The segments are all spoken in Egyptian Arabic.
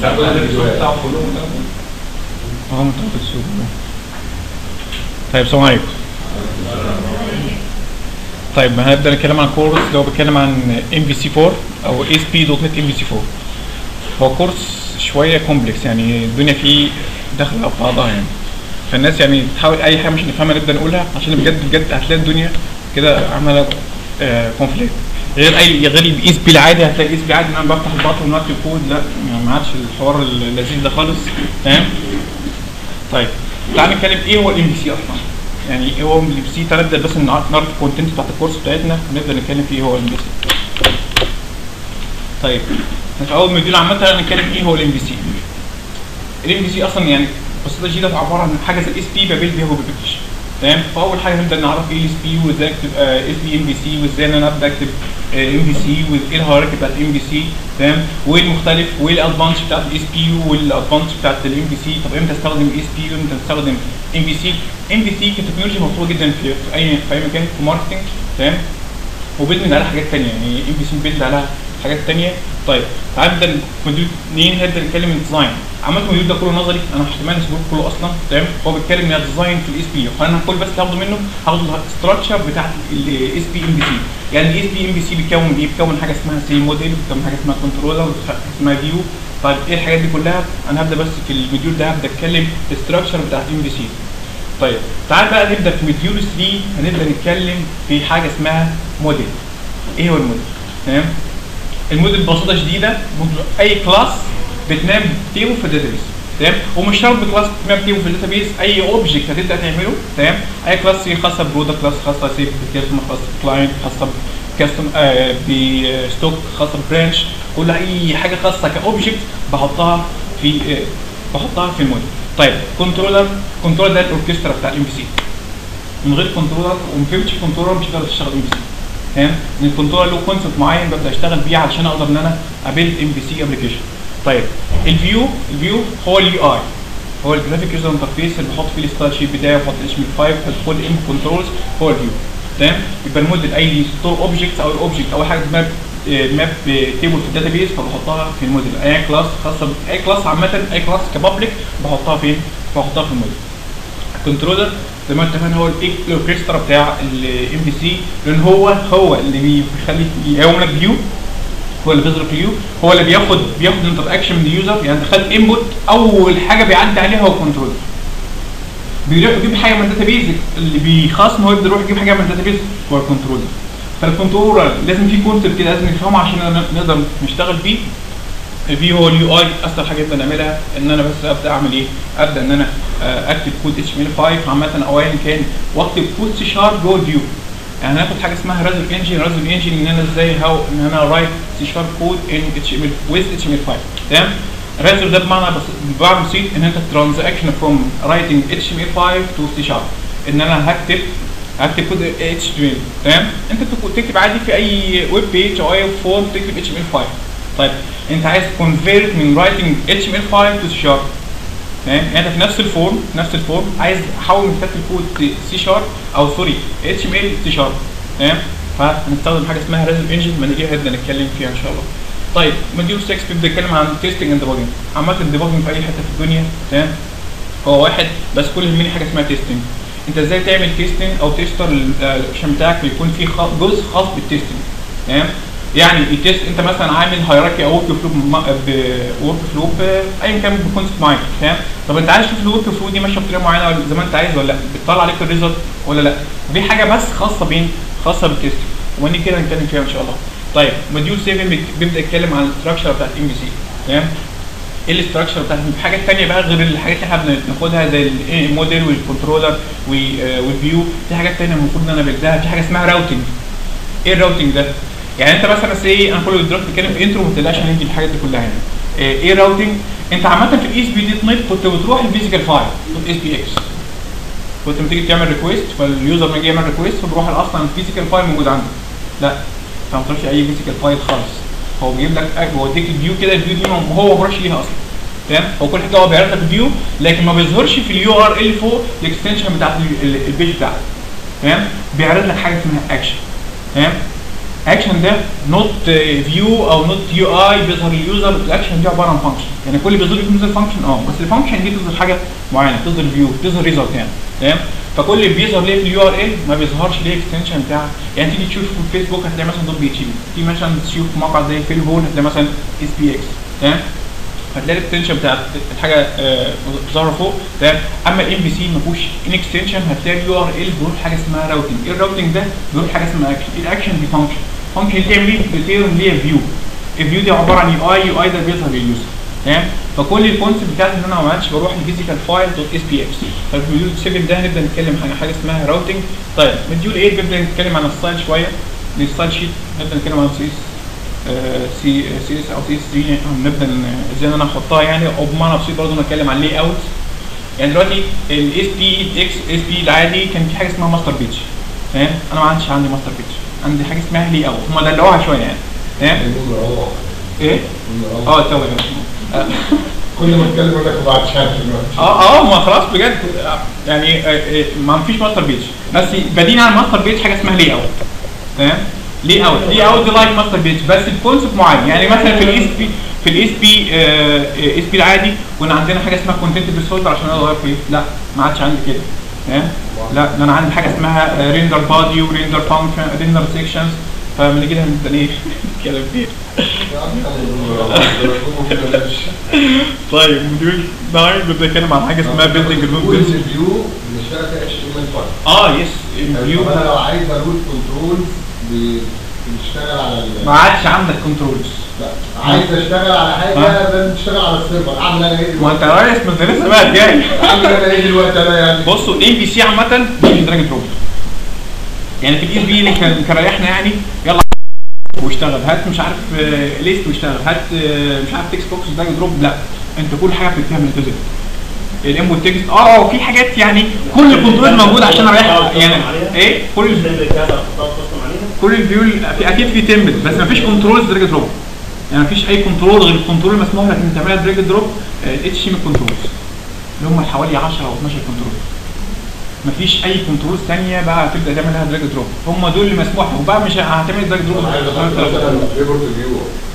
تاخد الريسورس بتاعهم كلهم اه متعود السوق طيب السلام عليكم طيب هنبدا نتكلم عن كورس اللي هو بيتكلم عن ام بي سي 4 او اس بي دوت نت ام بي سي 4 هو كورس شويه كومبلكس يعني الدنيا فيه داخله في بعضها يعني فالناس يعني تحاول اي حاجه مش نفهمها نبدا نقولها عشان بجد بجد هتلاقي الدنيا كده عماله كونفليكت غير اي غير الاس بي العادي هتلاقي الاس بي العادي ان انا بفتح الباطن ونكتب كود لا يعني ما عادش الحوار اللذيذ ده خالص تمام طيب تعال نتكلم ايه هو الام بي سي اصلا يعني ايه هو الام بي سي تعال نبدا بس نعرف الكونتنت بتاعت الكورس بتاعتنا ونبدا نتكلم فيه ايه هو الام بي سي طيب في اول موديول عامه هنتكلم ايه هو الام بي سي الام بي سي اصلا يعني ببساطه شديده عباره عن حاجه زي الاس بي بابل بيها وبابلكيشن تمام فاول حاجه نبدا نعرف ايه الاس بي وازاي اكتب اس بي ام بي سي وازاي ان انا ابدا اكتب ام بي سي وايه الهيراركي بتاعت الام بي سي تمام وايه المختلف وايه الادفانس بتاعت الاس بي والادفانس بتاعت الام بي سي طب امتى استخدم اس بي وامتى استخدم ام بي سي ام بي سي كتكنولوجيا مطلوبه جدا في, في اي في اي مكان في ماركتنج تمام وبيلد عليها حاجات ثانيه يعني ام بي سي بيلد عليها حاجات ثانيه طيب تعال نبدا موديول اثنين نبدا نتكلم الديزاين عملت الموديول ده كله نظري انا احتمال اسبوع كله اصلا تمام هو بيتكلم من الديزاين في الاس بي فانا كل بس هاخده منه هاخد الاستراكشر بتاعت الاس بي ام بي سي يعني الاس بي ام بي سي بيتكون من ايه؟ بيتكون حاجه اسمها سي موديل بيتكون من حاجه اسمها كنترولر اسمها فيو طيب ايه الحاجات دي كلها؟ انا هبدا بس في الموديول ده هبدا اتكلم الاستراكشر بتاعت الام بي سي طيب تعال بقى نبدا في موديول 3 هنبدا نتكلم في حاجه اسمها موديل ايه هو الموديل؟ تمام؟ الموديل ببساطه شديده اي كلاس بتنام تيبل في الداتابيس تمام ومش شرط بكلاس بتنام تيبل في الداتابيس اي اوبجكت هتبدا تعمله تمام اي كلاس خاصه برودكت كلاس خاصه سي بكاستمر خاصه بكلاينت خاصه بكاستم آه بستوك خاصه ببرانش كل اي حاجه خاصه كاوبجكت بحطها في آه بحطها في الموديل طيب كنترولر كنترولر ده الاوركسترا بتاع الام بي سي من غير كنترولر وما فهمتش كنترولر مش هتقدر تشتغل ام بي سي تمام ان الكنترولر له كونسبت معين ببدا اشتغل بيه علشان اقدر ان انا ابيلد ام بي سي ابلكيشن طيب الفيو الفيو هو اليو اي هو الجرافيك يوزر انترفيس اللي بحط فيه الستايل شيت بتاعي وبحط اتش ام 5 فول ام كنترولز هو الفيو تمام يبقى الموديل اي ستور اوبجكت او الاوبجكت اول حاجه ماب ماب تيبل في الداتابيس فبحطها في الموديل اي كلاس خاصه اي كلاس عامه اي كلاس كبابليك بحطها فين؟ بحطها في الموديل الكنترولر زي ما اتفقنا هو الاوركسترا بتاع الام بي سي لان هو هو اللي بيخلي يقوم لك فيو هو اللي بيظهر فيو هو اللي بياخد بياخد انتر اكشن من اليوزر يعني دخلت انبوت اول حاجه بيعدي عليها هو الكنترولر بيروح يجيب حاجه من الداتابيز اللي بيخاصم هو يروح يجيب حاجه من الداتابيز هو الكنترولر فالكنترولر لازم في كونسبت كده لازم نفهمه عشان نقدر نشتغل بيه الفي هو اليو اي اسهل حاجه نقدر نعملها ان انا بس ابدا اعمل ايه؟ ابدا ان انا اكتب كود اتش ام ال 5 عامه او ايا كان واكتب كود سي شارب جوه الفيو يعني هناخد حاجه اسمها رازل انجن رازل انجن ان انا ازاي هاو ان انا رايت سي شارب كود ان اتش ام ال ويز اتش ام ال 5 تمام رازل ده بمعنى بس بمعنى بسيط ان انت ترانزاكشن فروم رايتنج اتش ام ال 5 تو سي شارب ان انا هكتب هكتب كود اتش تي ام تمام انت تكتب عادي في اي ويب بيج او اي فورم تكتب اتش ام ال 5 طيب انت عايز كونفيرت من رايتنج اتش ام ال 5 تو سي شارب تمام يعني انت في نفس الفورم نفس الفورم عايز تحول من كتابه الكود سي شارب او سوري اتش ام ال سي شارب تمام فهنستخدم حاجه اسمها ريزل انجن ما نيجي نبدا نتكلم فيها ان شاء الله طيب موديول 6 بيبدا يتكلم عن تيستنج اند ديباجنج عامه الديباجنج في اي حته في الدنيا تمام هو واحد بس كل اللي حاجه اسمها تيستنج انت ازاي تعمل تيستنج او تيستر الابلكيشن بتاعك بيكون فيه جزء خاص بالتيستنج تمام يعني التيست انت مثلا عامل هيراركي او ورك فلو ورك فلو ايا كان بكونسبت معين تمام طب انت عايز تشوف الورك فلو دي ماشيه بطريقه معينه زي ما انت عايز ولا لا بتطلع عليك الريزلت ولا لا دي حاجه بس خاصه بين خاصه بالتيست وني كده هنتكلم فيها ان شاء الله طيب موديول 7 بيبدا يتكلم عن الاستراكشر بتاعت ام بي سي تمام ايه الاستراكشر بتاعت في حاجات ثانيه بقى غير الحاجات اللي احنا بناخدها زي الموديل والكنترولر والفيو في حاجات ثانيه المفروض ان انا بلدها في حاجه اسمها راوتنج ايه الراوتنج ده؟ يعني انت مثلا سي انا كل دلوقتي بتكلم في انترو ما تقلقش هنيجي الحاجات دي كلها يعني ايه راوتنج انت عامه في الاس بي دي نت كنت بتروح الفيزيكال فايل دوت اس بي اكس كنت لما تيجي تعمل ريكويست فاليوزر ما يجي يعمل ريكويست فبروح اصلا الفيزيكال فايل موجود عندك لا انت ما بتروحش اي فيزيكال فايل خالص هو بيجيب لك هو يديك الفيو كده الفيو دي هو ما بيروحش ليها اصلا تمام هو كل حاجه هو بيعرض لك الفيو لكن ما بيظهرش في اليو ار ال فوق الاكستنشن بتاعت البيج بتاعك تمام بيعرض لك حاجه اسمها اكشن تمام اكشن ده نوت فيو او نوت يو اي بيظهر لليوزر الاكشن دي عباره عن فانكشن يعني كل بيظهر لك بيظهر فانكشن اه بس الفانكشن دي بتظهر حاجه معينه بتظهر فيو بتظهر ريزلت يعني تمام فكل اللي بيظهر ليه في اليو ار ال ما بيظهرش ليه اكستنشن بتاع يعني تيجي تشوف في الفيسبوك هتلاقي مثلا دوت بي اتش بي تيجي مثلا تشوف في موقع زي فيل هول هتلاقي مثلا اس بي اكس تمام هتلاقي الاكستنشن بتاعت الحاجه آه، ظاهره فوق تمام اما الام بي سي ما فيهوش ان اكستنشن هتلاقي اليو ار ال بيروح حاجه اسمها راوتنج ايه الراوتنج ده بيروح حاجه اسمها اكشن الاكشن دي فانكشن فانكشن اللي تعمل ايه بتعمل ليها فيو الفيو دي عباره عن يو اي يو اي ده بيظهر لليوزر تمام فكل الكونسيبت بتاعت ان انا ما عملتش بروح لفيزيكال فايل دوت اس بي اكس طيب في موديول 7 ده هنبدا نتكلم عن حاجه اسمها راوتنج طيب موديول 8 بنبدا نتكلم عن الستايل شويه الستايل شيت نبدا نتكلم عن سي اس سي سي اس او سي اس 3 نبدا ن- ازاي ان انا احطها يعني او بمعنى بسيط برضه نتكلم عن لي اوت يعني دلوقتي الاس بي اكس اس بي العادي كان في حاجه اسمها ماستر بيج تمام انا ما عنديش عندي ماستر بيج عندي حاجه اسمها لي اوت هم دلعوها شويه يعني تمام ايه اه تمام كل ما اتكلم يقول لك ما بعدش عارف دلوقتي اه اه ما خلاص بجد يعني آه، آه، ما فيش ماستر بيج بس بديل عن الماستر بيج حاجه اسمها لي اوت تمام لي اوت لي اوت دي لايك ماستر بيج بس بكونسيبت معين يعني مثلا في الاس بي في الاس بي اس بي العادي كنا عندنا حاجه اسمها كونتنت بيس عشان انا اغير فيه لا ما عادش عندي كده تمام لا ده انا عندي حاجه اسمها ريندر بادي وريندر فانكشن ريندر سيكشنز فلما نيجي لها نبدا ايه نتكلم فيها طيب موديول 9 بيبدا يتكلم عن حاجه اسمها بيلدنج كل فيو مش فيها فيها اتش ام ال فايل اه يس الفيو انا لو عايز اروت كنترولز بتشتغل على ال- ما عادش عندك كنترولز لا عايز اشتغل على حاجه لازم تشتغل على السيرفر اعمل انا ايه ما انت دلوقتي؟ ريس ما انت لسه بقى جاي اعمل انا ايه دلوقتي انا يعني بصوا الام بي سي عامه دي مش دراج دروب يعني في الاس بي اللي كان كان ريحنا يعني يلا واشتغل هات مش عارف ليست واشتغل هات آه، مش عارف تكست بوكس دراج دروب لا انت كل حاجه بتكتبها من التزم الانبوت تكست اه في حاجات يعني كل الكنترول موجود عشان اريح يعني ايه كل كل الفيو في اكيد في تمبل بس ما فيش كنترول دراج دروب يعني ما فيش اي كنترول غير الكنترول المسموح لك انك تعملها دراج دروب الاتش ام كنترولز اللي هم حوالي 10 او 12 كنترول مفيش اي كنترول ثانيه بقى تبدا تعمل لها دراج دروب هم دول اللي مسموح لهم بقى مش هتعمل دراج دروب انا عايز احط مثلا ريبورت فيو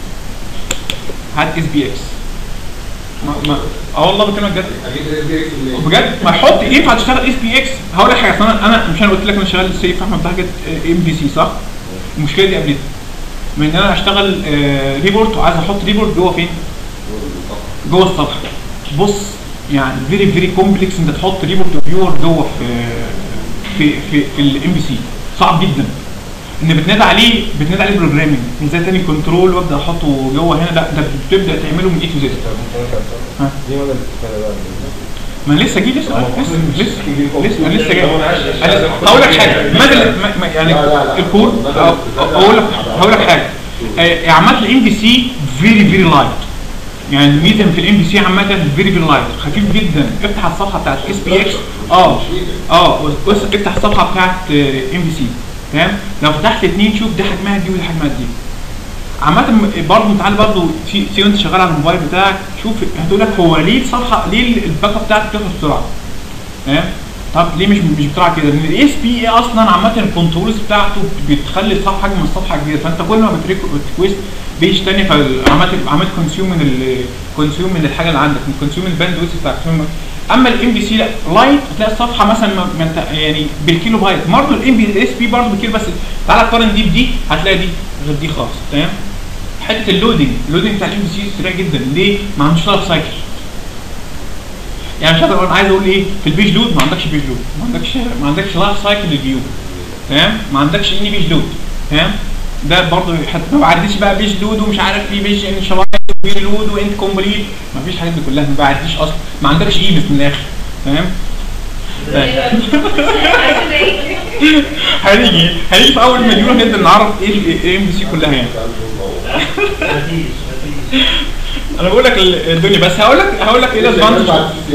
هات اس بي اكس ما ما اه والله بكلمك جد اجيب ايه بي اكس منين؟ بجد ما حط ينفع تشتغل اس بي اكس هقول لك حاجه أصل انا انا مش انا قلت لك انا شغال سيف احمد بتاعت ام بي سي صح؟ المشكله دي قابلتني من ان انا اشتغل آه، ريبورت وعايز احط ريبورت جوه فين؟ جوه الصفحه بص يعني فيري فيري كومبلكس انت تحط ريبورت فيور جوه في في في, في الام بي سي صعب جدا ان بتنادى عليه بتنادى عليه بروجرامنج ازاي تاني كنترول وابدا احطه جوه هنا لا ده بتبدا تعمله من اي تو زد ها. دي مدى الاستفادة بقى ما أنا لسه جاي لسه لسه لسه لسه أنا لسه جاي لو أنا عايز أشتغل أنا- هقول لك حاجه مدى ما- ما- يعني لا، لا، لا. الكود مدى أو- الاستفادة اقول لك بعد- هقول لك حاجه آه، عامه الام بي سي فيري فيري لايت يعني الميزه في الام بي سي عامه فيري فيري لايت خفيف جدا افتح الصفحه بتاعت اس بي اكس اه اه بص افتح الصفحه بتاعت ام بي سي تمام لو فتحت الاثنين شوف ده حجمها دي وده حجمها دي عامة برضه تعالى برضه في في وانت شغال على الموبايل بتاعك شوف هتقول لك هو ليه الصفحه ليه الباك اب بتاعك بتخلص بسرعه؟ تمام؟ طب ليه مش مش بسرعه كده؟ لان الاس بي اي اصلا عامة الكنترولز بتاعته بتخلي الصفحه حجم الصفحه كبير فانت كل ما بتريكوست بيج تاني فعملت عملت كونسيوم من ال كونسيوم من الحاجه اللي عندك من كونسيوم الباند ويث بتاعك اما الام بي سي لا لايت هتلاقي الصفحه مثلا ما ما انت يعني بالكيلو بايت برضه الام بي اس بي برضه بالكيلو بس تعالى قارن دي بدي هتلاقي دي غير دي خالص تمام حته اللودنج اللودنج بتاع الام بي سي سريع جدا ليه؟ ما عندوش لايف سايكل يعني مش عارف انا عايز اقول ايه في البيج لود ما عندكش بيج لود ما عندكش ما عندكش لايف سايكل للفيو تمام ما عندكش اني بيج لود تمام ده برضه حتى ما بعديش بقى بيج لود ومش عارف في بيج ان شباب بيج لود وانت كومبليت ما فيش الحاجات دي كلها ما بعديش اصلا ما عندكش ايمس من الاخر تمام هنيجي هنيجي في اول مليون نبدا نعرف ايه الام بي سي كلها يعني انا بقول لك الدنيا بس هقول لك هقول لك ايه الادفانتج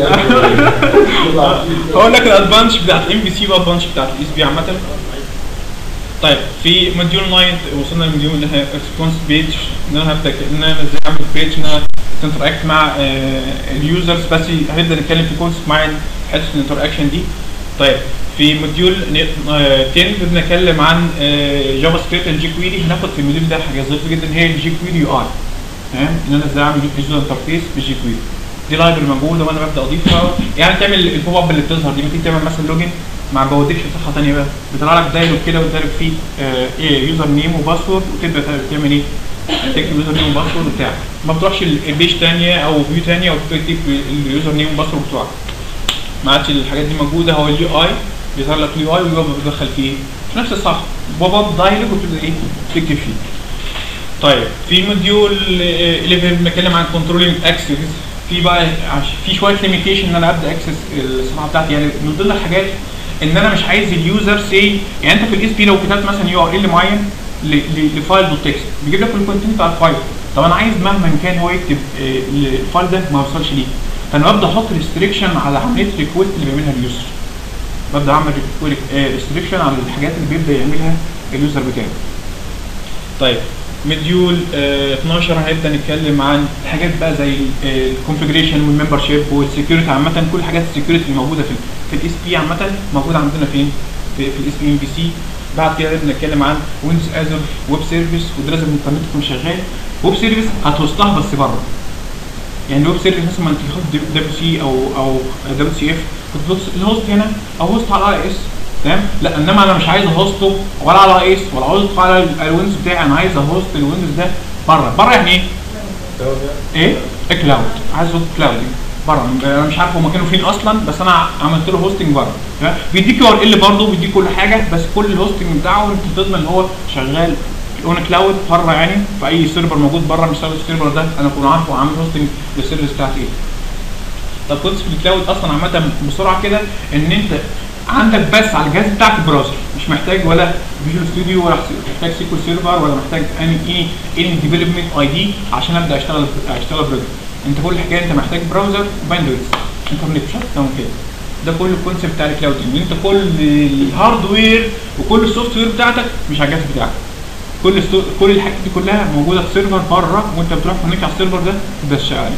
هقول لك الادفانتج بتاعت الام بي سي والادفانتج بتاعت الاس بي عامه طيب في موديول 9 وصلنا لموديول اللي هي ريسبونس بيج ان انا هبدا ان انا ازاي اعمل بيج ان انا تنتراكت مع اليوزرز بس هنبدا نتكلم في كونسبت معين حته الانتراكشن دي طيب في موديول ن- آه، 10 بنتكلم عن آه، جافا سكريبت الجي كويري هناخد في الموديول ده حاجه ظريفه جدا هي الجي كويري يو اي تمام ان انا ازاي اعمل يوزر انترفيس بالجي كويري دي لايبرري موجوده وانا ببدا اضيفها يعني تعمل البوب اب اللي بتظهر دي ما تيجي تعمل مثلا لوجن ما بوديكش صفحه ثانيه بقى بيطلع لك دايلوج كده ويديلك فيه آه، ايه يوزر نيم وباسورد وتبدا تعمل ايه تكتب يوزر نيم وباسورد بتاعك ما بتروحش البيج ثانيه او فيو ثانيه وتكتب اليوزر نيم وباسورد بتوعك ما عادش الحاجات دي موجوده هو اليو اي بيظهر لك اليو اي ويبقى بتدخل فيه في نفس الصفحه بوب اب دايلوج وتبدا ايه تكتب فيه طيب في موديول 11 بنتكلم عن كنترولينج اكسس في بقى عش- في شويه ليميتيشن ان انا ابدا اكسس الصفحه بتاعتي يعني من ضمن الحاجات ان انا مش عايز اليوزر سي يعني انت في الاس بي لو كتبت مثلا يو ار ال معين ل- ل- لفايل دوت تكست بيجيب لك الكونتنت بتاع الفايل طب انا عايز مهما كان هو يكتب آه، الفايل ده ما يوصلش ليه فانا ببدا احط ريستريكشن على عمليه ريكوست اللي بيعملها اليوزر ببدا اعمل ريستريكشن على الحاجات اللي بيبدا يعملها اليوزر بتاعي طيب مديول آه 12 هنبدا نتكلم عن حاجات بقى زي الكونفجريشن والممبر شيب والسكيورتي عامه كل حاجات السكيورتي الموجوده في في الاس بي عامه موجوده عندنا فين؟ في, في الاس بي ام بي سي بعد كده نبدا نتكلم عن ويندوز ازر ويب سيرفيس وده لازم الانترنت يكون شغال ويب سيرفيس هتوصلها بس بره يعني الويب سيرفيس مثلا ما انت تحط دبليو سي او او دبليو سي اف كنت الهوست هنا او هوست على اي اس تمام لا انما انا مش عايز اهوسته ولا على اي اس ولا هوست على ال- الويندوز بتاعي انا عايز اهوست الويندوز ده بره بره يعني ايه؟ ايه؟ كلاود عايز هوست كلاود بره انا مش عارف هو مكانه فين اصلا بس انا عملت له هوستنج بره تمام؟ بيديك يو ار ال برضه بيديك كل حاجه بس كل الهوستنج بتاعه انت تضمن ان هو شغال اون كلاود بره يعني في اي سيرفر موجود بره مش سيرفر السيرفر ده انا اكون عارفه وعامل هوستنج للسيرفيس بتاعتي ايه طب كونسبت الكلاود اصلا عامه بسرعه كده ان انت عندك بس على الجهاز بتاعك البراوزر مش محتاج ولا فيجوال ستوديو ولا محتاج سيكول سيرفر ولا محتاج اني اني اني ديفلوبمنت اي دي عشان ابدا اشتغل اشتغل بروجرام انت كل الحكايه انت محتاج براوزر وباندويث انترنت مش اكتر من كده ده كل الكونسيبت بتاع الكلاود ان انت كل الهاردوير وكل السوفت وير بتاعتك مش على الجهاز بتاعك كل السو... كل الحاجات دي كلها موجوده في سيرفر بره وانت بتروح هناك على السيرفر ده تبدا تشتغل عليه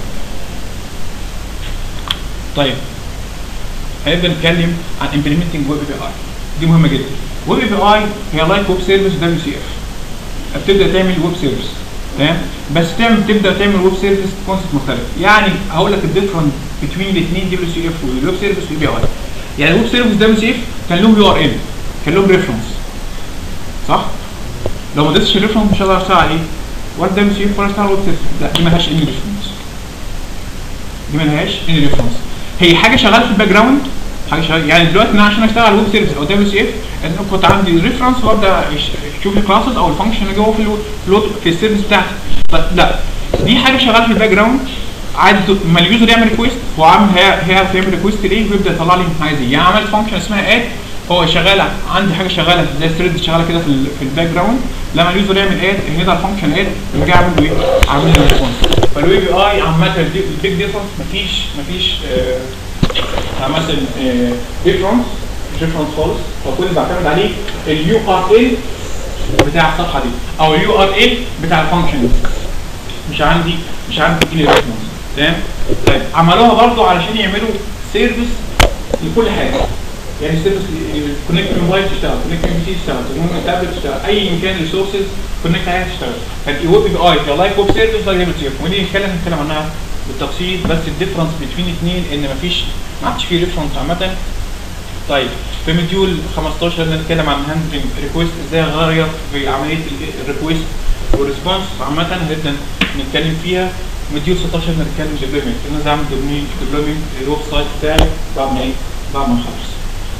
طيب هنبدا نتكلم عن implementing ويب اي بي اي دي مهمه جدا ويب اي بي اي هي لايك ويب سيرفيس دبليو سي اف بتبدا تعمل ويب سيرفيس تمام بس تعمل تبدا تعمل ويب سيرفيس كونسيبت مختلف يعني هقول لك الديفرنت بين الاثنين دبليو سي اف والويب سيرفيس واي بي اي يعني الويب سيرفيس دبليو سي اف كان لهم يو ار ال كان لهم ريفرنس صح لو ما اديتش الريفرنس مش هقدر اشتغل عليه ولا دبليو سي اف ولا اشتغل ويب سيرفيس لا دي مالهاش اني ريفرنس دي مالهاش اني ريفرنس هي حاجه شغاله في الباك جراوند حاجه شغاله يعني دلوقتي انا عشان اشتغل ويب سيرفيس او دبليو سي اف انا كنت عندي ريفرنس وابدا أش- اشوف الكلاسز او الفانكشن اللي جوه في الو- في الويب- في السيرفيس بتاعتي طب لا دي حاجه شغاله في الباك جراوند عايز ما اليوزر يعمل ريكويست هو عامل هي هي هيعمل ريكويست ليه ويبدا يطلع لي عايز ايه يعني عملت فانكشن اسمها اد هو شغاله عندي حاجه شغاله زي الثريد شغاله كده في ال في الباك جراوند لما اليوزر يعمل اد هنا الفانكشن اد يجي اعمل له ايه؟ اعمل له ريسبونس فالوي بي اي عامه البيج ديفرنس مفيش مفيش آه مثلا ديفرنس مش ديفرنس خالص فكل اللي بعتمد عليه اليو ار ال بتاع الصفحه دي او اليو ار ال بتاع الفانكشن دي مش عندي مش عندي ايه ريسبونس تمام طيب عملوها برضو علشان يعملوا سيرفيس لكل حاجه يعني سيرفيس كونكت موبايل تشتغل كونكت ام سي تشتغل كونكت تابلت تشتغل اي مكان ريسورسز كونكت عليها تشتغل فالويب بي اي لايك ويب سيرفيس لايك ويب سيرفيس ودي نتكلم نتكلم عنها بالتفصيل بس الديفرنس بين الاثنين ان مفيش ما عادش فيه ريفرنس عامه طيب في مديول 15 نتكلم عن هاندلنج ريكويست ازاي اغير في عمليه الريكويست والريسبونس عامه هنبدا نتكلم فيها مديول 16 نتكلم ديفلوبمنت انا ازاي اعمل ديفلوبمنت للويب سايت بتاعي بعد ما ايه بعد ما نخلص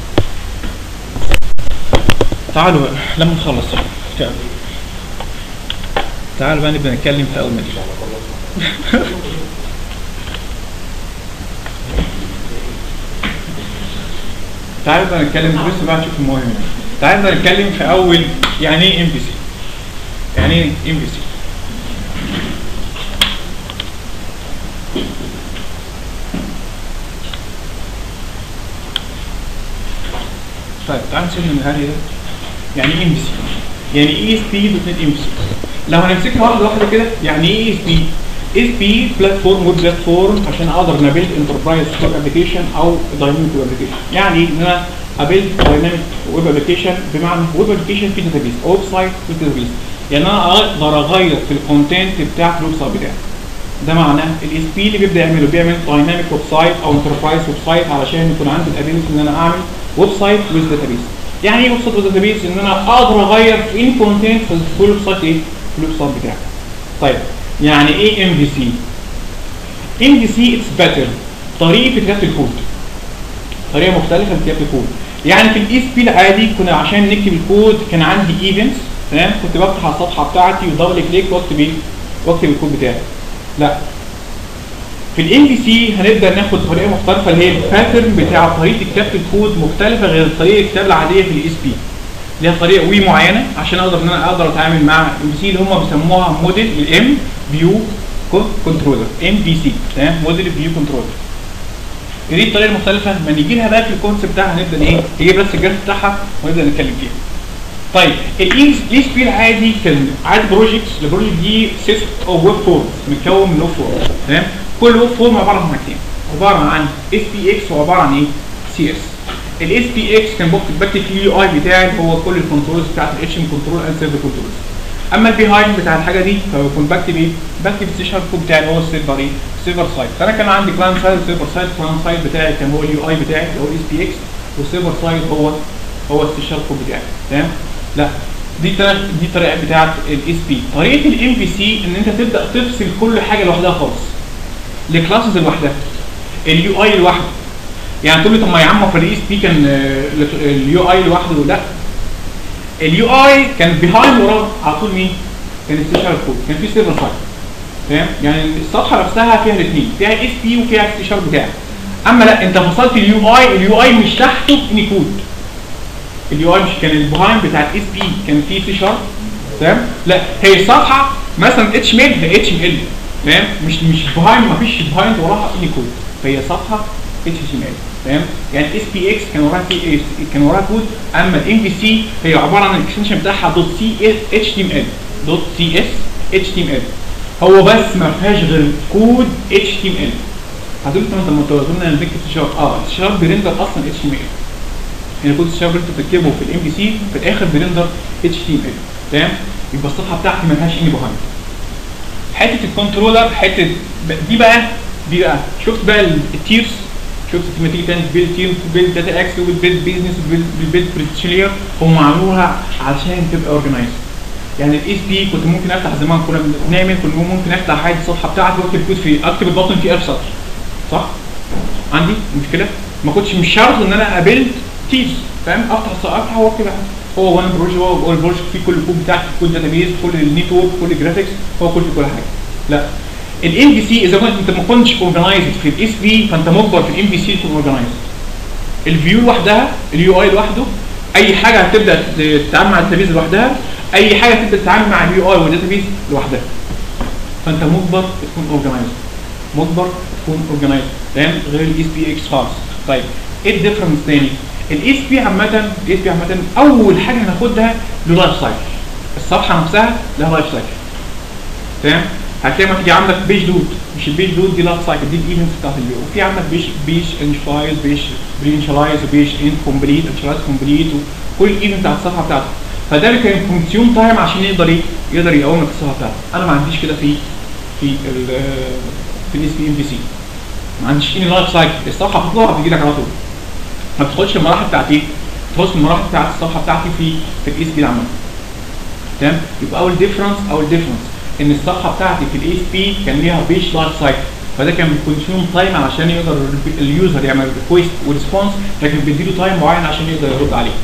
تعالوا بقى لما نخلص تعالوا تعالوا بقى نبدا نتكلم في اول مديول تعالوا بقى نتكلم لسه بقى نشوف المهم يعني. تعالوا بقى نتكلم في اول يعني ايه ام بي سي يعني ايه ام بي سي طيب تعالوا نسيبنا من الهري ده يعني ايه ام بي سي يعني ايه اس بي دوت نت ام بي سي لو هنمسكها واحده واحده كده يعني ايه اس بي اس بي بلاتفورم ويب بلاتفورم عشان اقدر نبيلد انتربرايز ويب ابلكيشن او دايناميك ويب ابلكيشن يعني ان انا ابيلد دايناميك ويب ابلكيشن بمعنى ويب ابلكيشن في داتابيس او ويب سايت في داتابيس يعني انا اقدر اغير في الكونتنت بتاع الويب سايت بتاعي ده معناه الاس بي اللي بيبدا يعمله بيعمل دايناميك ويب سايت او انتربرايز ويب سايت علشان يكون عندي الابيلتي ان انا اعمل ويب سايت ويز داتابيس يعني ايه ويب سايت ويز داتابيس ان انا اقدر اغير في ان كونتنت في الويب سايت ايه في الويب سايت بتاعي طيب يعني ايه ام في سي ام في سي اتس باتر طريقه كتابه الكود طريقه مختلفه لكتابه الكود يعني في الاي اس بي العادي كنا عشان نكتب الكود كان عندي ايفنتس تمام كنت بفتح على الصفحه بتاعتي ودبل كليك واكتب ايه واكتب الكود بتاعي لا في الام بي سي هنبدا ناخد طريقه مختلفه اللي هي الباترن بتاع طريقه كتابه الكود مختلفه غير طريقه الكتابه العاديه في الاس بي ليها طريقه وي معينه عشان اقدر ان انا اقدر اتعامل مع الام بي سي اللي هم بيسموها موديل الام فيو كنترولر ام في سي تمام موديل فيو كنترولر دي الطريقه المختلفه ما نيجي لها بقى في الكونسيبت بتاعها هنبدا ايه نجيب بس الجراف بتاعها ونبدا نتكلم فيها طيب الاي اس بي العادي كان عادي بروجكتس البروجكت دي سيست او ويب فورم متكون من ويب فورم تمام كل ويب فورم عباره عن حاجتين عباره عن اس بي اكس وعباره عن ايه سي اس الاس بي اكس كان بكتب بكتب فيه اليو اي بتاعي هو كل الكنترولز بتاعت الاتش ام كنترول اند سيرفر كنترولز اما البيهايند بتاع الحاجه دي فبكون بكتب ايه بكتب السي شارب كود بتاعي اللي هو السيرفر ايه السيرفر سايد فانا كان عندي كلاينت سايد وسيرفر سايد الكلاينت سايد بتاعي كان هو اليو اي بتاعي اللي هو الاس بي اكس والسيرفر سايد هو هو السي شارب كود بتاعي تمام لا دي طريقه دي الطريقه بتاعت الاس بي طريقه الام في سي ان انت تبدا تفصل كل حاجه لوحدها خالص لكلاسز لوحدها اليو اي لوحده يعني تقول لي طب ما يا عم في الاس بي كان اليو اي لوحده لا اليو اي كان بيهايند وراه على طول مين؟ كان السي شارب كود كان في سيرفر سايد تمام يعني الصفحه نفسها فيها الاثنين فيها اس بي وفيها السي شارب بتاعك اما لا انت فصلت اليو اي اليو اي مش تحته اني كود اليو اي مش كان البيهايند بتاع الاس بي كان فيه سي شارب تمام لا هي الصفحه مثلا اتش ميل هي اتش ام ال تمام مش مش بيهايند ما فيش بيهايند وراها اني كود فهي صفحه اتش ام ال تمام يعني اس بي اكس كان وراها سي كان وراها كود اما الام في سي هي عباره عن الاكستنشن بتاعها دوت سي اتش تي ام ال دوت سي اس اتش تي ام ال هو بس ما فيهاش غير كود اتش تي ام ال هتقول طب انت ما قلنا نكتب سي شارب اه السي شارب بيرندر اصلا اتش تي ام ال يعني كود السي شارب اللي انت بتكتبه في الام بي سي في الاخر بيرندر اتش تي ام ال تمام يبقى الصفحه بتاعتي ما فيهاش اني بيهايند حته الكنترولر حته دي بقى دي بقى شفت بقى التيرز شفت لما تيجي تعمل بيلد تيم بيلد داتا اكس وبيلد بيزنس وبيلد بريتشلير هم عملوها علشان تبقى اورجنايز يعني الاس بي كنت ممكن افتح زمان كنا بنعمل كنا ممكن افتح عادي الصفحه بتاعتي واكتب كود في اكتب البطن في 1000 سطر صح؟ عندي مشكله ما كنتش مش شرط ان انا قابلت تيز فاهم افتح افتح واكتب هو وان بروجكت هو البروجكت فيه كل الكود بتاعتي كل داتابيز كل النتورك كل الجرافيكس هو كل كل حاجه لا الام بي سي اذا كنت انت ما كنتش اورجنايزد في الاس بي فانت مجبر في الام بي سي تكون اورجنايزد الفيو لوحدها اليو اي لوحده اي حاجه هتبدا تتعامل مع الداتابيز لوحدها اي حاجه تبدا تتعامل مع اليو اي والداتابيز لوحدها فانت مجبر تكون اورجنايزد مجبر تكون اورجنايزد تمام غير الاس بي اكس خالص طيب ايه الديفرنس تاني الاس بي عامه الاس بي عامه اول حاجه هناخدها له لايف سايكل الصفحه نفسها لها لايف سايكل تمام هتلاقي ما تيجي عندك بيج لود مش البيج لود دي لايف سايكل دي الايفنتس بتاعت اليوم وفي عندك بيج بيج انشلايز بيج بري انشلايز وبيج ان كومبليت انشلايز كومبليت وكل الايفنت بتاعت الصفحه بتاعته فده اللي كان كونسيوم تايم عشان يقدر ايه يقدر يقوم لك الصفحه بتاعته انا ما عنديش كده في في ال في الاس بي ام بي سي ما عنديش اني لايف سايكل الصفحه بتطلع بتجي لك على طول ما بتاخدش المراحل بتاعت ايه؟ ما بتاخدش المراحل بتاعت الصفحه بتاعتي في في الاس بي العامه تمام يبقى اول ديفرنس اول ديفرنس ان الصفحه بتاعتي في الاس بي كان ليها بيج لايف سايكل فده كان بيكونسيوم تايم علشان يقدر اليوزر يعمل ريكويست وريسبونس لكن بيديله تايم معين عشان يقدر يرد عليه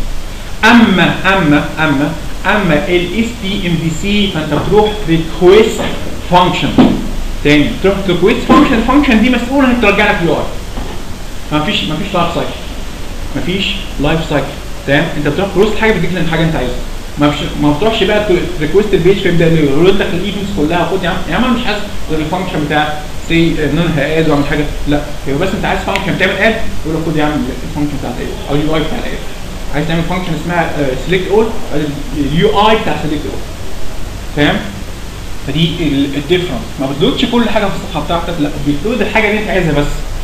اما اما اما اما الاس بي ام بي سي فانت بتروح ريكويست فانكشن تاني تروح ريكويست فانكشن الفانكشن دي مسؤوله انك ترجع لك يو اي مفيش مفيش لايف سايكل مفيش لايف سايكل تمام انت بتروح تروست حاجه بتديك لك الحاجه انت عايزها ما فيش ما بتروحش بقى ريكوست البيج فيبدا يقول لك الايفنتس كلها خد يا عم يا عم انا مش عايز غير الفانكشن بتاع سي ان انا هاد واعمل حاجه لا هو بس انت عايز فانكشن بتعمل اد يقول لك خد يا عم الفانكشن بتاعت ايه او اليو اي بتاع الايه عايز تعمل فانكشن اسمها سيلكت اول اليو اي بتاع سيلكت اول فاهم فدي الديفرنس ما بتلودش كل حاجه في الصفحه بتاعتك لا بتلود الحاجه اللي انت عايزها بس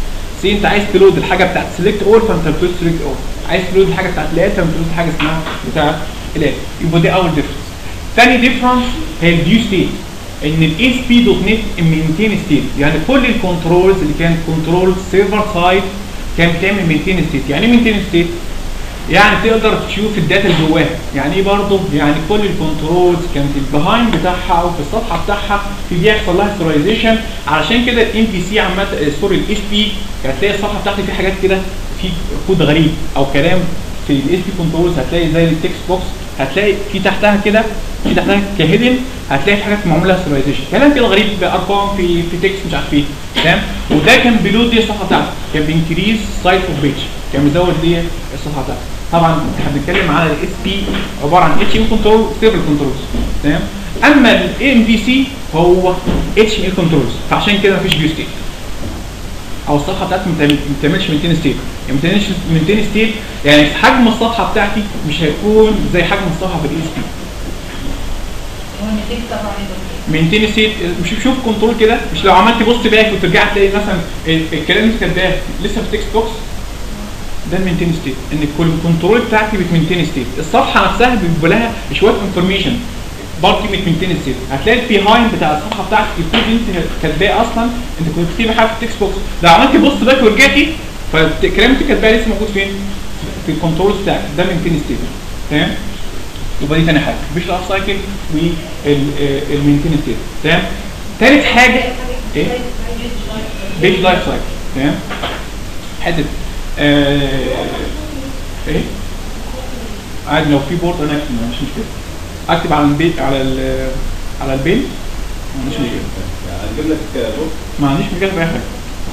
سي انت عايز تلود الحاجه بتاعت سيلكت اول فانت بتلود سيلكت اول عايز تلود الحاجه بتاعت الاد فانت بتلود حاجه اسمها بتاعت الاد يبقى دي اول ديفرنس ثاني ديفرنس هي الفيو ستيت ان الاي اس بي دوت نت مينتين ستيت يعني كل الكنترولز اللي كانت كنترول سيرفر سايد كانت بتعمل مينتين ستيت يعني ايه مينتين ستيت يعني تقدر تشوف الداتا اللي جواها يعني ايه برضه يعني كل الكنترولز كانت البيهايند بتاعها او في الصفحه بتاعها في دي يحصل لها سيريزيشن علشان كده الام بي سي عامه سوري الاس بي هتلاقي الصفحه بتاعتي في حاجات كده في كود غريب او كلام في الاس بي كنترولز هتلاقي زي التكست بوكس هتلاقي في تحتها كده في تحتها كهيدن هتلاقي في حاجات معمول لها سيريزيشن كلام كده غريب بارقام في في تكست مش عارف ايه تمام وده كان بيلود دي الصفحه بتاعتي كان بينكريز سايت اوف بيج كان بيزود دي الصفحه بتاعتي طبعا احنا بنتكلم على الاس بي عباره عن اتش ام كنترول سيرفر كنترولز تمام اما الاي ام في سي هو اتش ام كنترولز فعشان كده مفيش فيو ستيت او الصفحه بتاعتي ما بتعملش 200 ستيت يعني ما بتعملش 200 ستيت يعني حجم الصفحه بتاعتي مش هيكون زي حجم الصفحه في الاي اس بي هو النتيجة طبعا يبقى 200 ستيت مش شوف كنترول كده مش لو عملت بوست باك وترجع تلاقي مثلا ال- الكلام اللي انت كاتباه لسه في التكست بوكس ده المينتين ستيت ان كل الكنترول بتاعتي بتمنتين ستيت الصفحه نفسها بيبقى لها شويه انفورميشن برضه بتمنتين ستيت هتلاقي البيهايند بتاع الصفحه بتاعتك الكود اللي انت كاتباه اصلا انت كنت بتكتب حاجه في التكست بوكس لو عملت بوست باك ورجعتي فالكلام اللي انت كاتباه لسه موجود فين؟ في الكنترولز بتاعك ده مينتين ستيت تمام يبقى دي تاني حاجه مفيش لايف سايكل والمينتين ستيت تمام تالت حاجه ايه؟ بيج لايف سايكل تمام حته آه ايه عادي لو في بورد انا اكتب مش مشكله اكتب على البيت على ال على البيت ما عنديش مشكله هنجيب لك بص ما عنديش مشكله في اي حاجه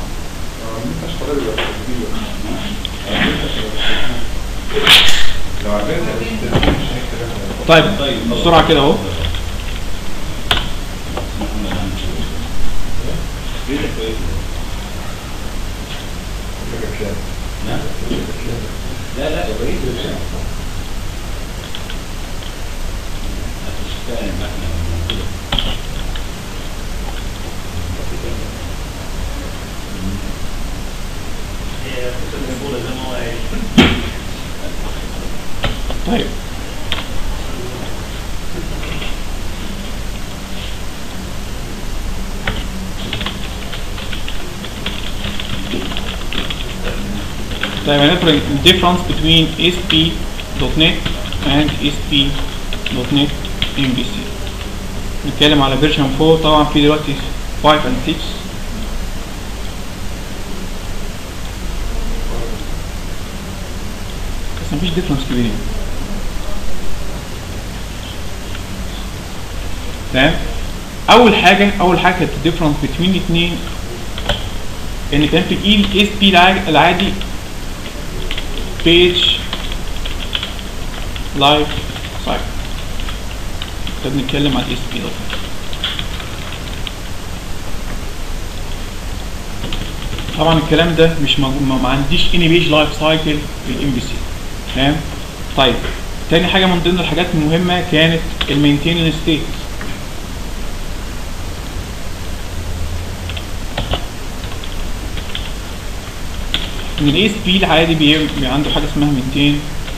لو عجبتك طيب بسرعه كده اهو لا لا ابراهيم هتشتغل المكنه موجوده طيب طيب هنفرق the difference between ASP.NET and ASP.NET MVC نتكلم على فيرجن 4 طبعا في دلوقتي 5 and 6 بس مفيش difference كبير يعني تمام اول حاجه اول حاجه كانت الديفرنس بين الاثنين ان كان في الاي اس بي العادي بيج لايف سايكل ده بنتكلم عن الاس بي طبعا الكلام ده مش موجود ما ما عنديش اني بيج لايف سايكل في الام بي سي تمام طيب تاني حاجه من ضمن الحاجات المهمه كانت المينتيننس ستيت ان الاي اس بي العادي بي بي عنده حاجه اسمها 200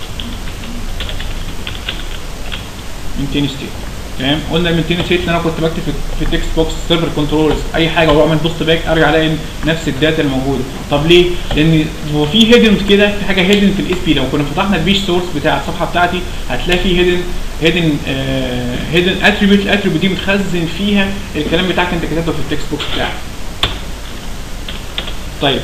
200 ستيت تمام قلنا ال 200 ستيت ان انا كنت بكتب في- في التكست بوكس سيرفر كنترولز اي حاجه واعمل بوست باك ارجع الاقي نفس الداتا الموجوده طب ليه؟ لان هو في هيدن كده في حاجه هيدن في الاس بي لو كنا فتحنا البيج سورس بتاع الصفحه بتاعتي هتلاقي في هيدن هيدن هيدن اتريبيوت الاتريبيوت دي متخزن فيها الكلام بتاعك انت كتبته في التكست بوكس بتاعك طيب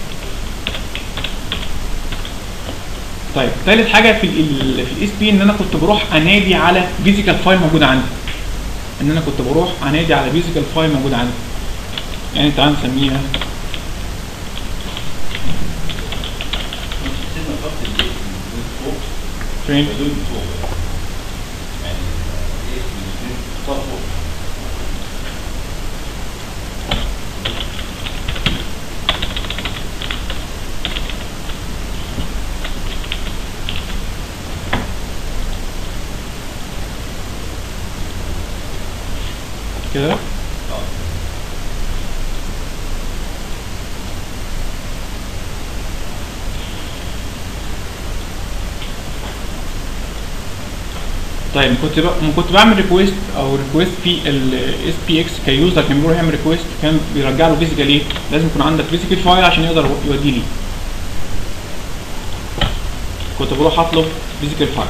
طيب ثالث حاجه في ال في الاس بي ان انا كنت بروح انادي على فيزيكال فايل موجود عندي ان انا كنت بروح انادي على فيزيكال فايل موجود عندي يعني تعال نسميها سيبنا خط البيت من فوق فين بدون فوق يعني ايه من فوق فوق كده طيب كنت ب... كنت بعمل ريكويست او ريكويست في الاس بي اكس كيوزر كان بيروح يعمل ريكويست كان بيرجع له فيزيكال ايه؟ لازم يكون عندك فيزيكال فايل عشان يقدر يوديه لي كنت بروح اطلب فيزيكال فايل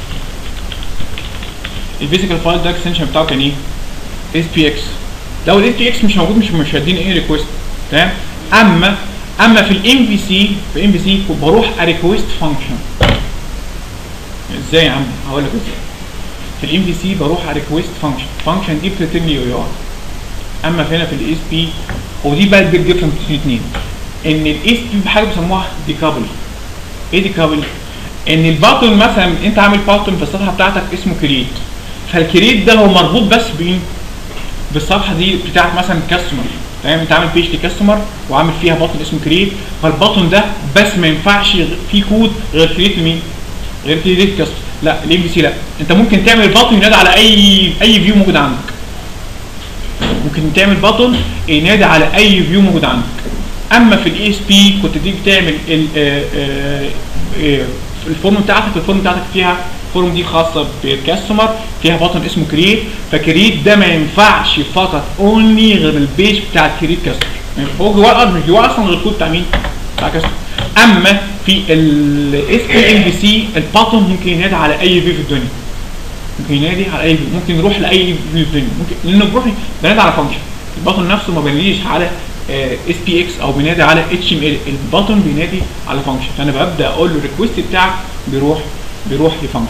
الفيزيكال فايل ده الاكستنشن بتاعه كان ايه؟ اس بي اكس لو الاس بي اكس مش موجود مش مش هيديني ايه ريكويست تمام اما اما في الام في سي في الام في سي بروح اريكويست فانكشن ازاي يا عم هقول لك ازاي في الام في سي بروح على ريكويست فانكشن فانكشن دي بتتم لي يو ار اما هنا في الاس بي ودي بقى البيج ديفرنس بين الاثنين ان الاس بي بحاجه بيسموها ديكابل ايه ديكابل ان الباتون مثلا انت عامل باتون في الصفحه بتاعتك اسمه كريت فالكريت ده هو مربوط بس بايه بالصفحه دي بتاعت مثلا كاستمر تمام انت عامل بيج لكاستمر وعامل فيها باتون اسمه كريت فالباتون ده بس ما ينفعش فيه كود غير كريت مين غير كريت كاستمر لا الام بي سي لا انت ممكن تعمل باتون ينادي على اي اي فيو موجود عندك ممكن تعمل باتون ينادي على اي فيو موجود عندك اما في الاي اس بي كنت تيجي تعمل ال- آه، آه، آه، الفورم بتاعتك الفورم بتاعتك فيها الفورم دي خاصه بالكاستمر فيها باتون اسمه كريت فكريت ده ما ينفعش فقط اونلي غير البيج بتاع كريت كاستمر هو جواه مش جواه اصلا غير الكود بتاع مين؟ بتاع كاستمر اما في الاس بي ام بي سي الباتون ممكن ينادي على اي فيو في الدنيا ممكن ينادي على اي فيو ممكن يروح لاي فيو في الدنيا ممكن لانه بيروح بينادي على فانكشن الباتون نفسه ما بيناديش على اس بي اكس او بينادي على اتش ام ال الباتون بينادي على فانكشن فانا ببدا اقول له الريكوست بتاعك بيروح بيروح لفانكشن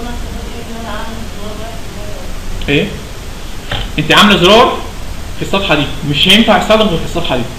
ايه انت عامله زرار في الصفحه دي مش هينفع يستخدم غير في الصفحه دي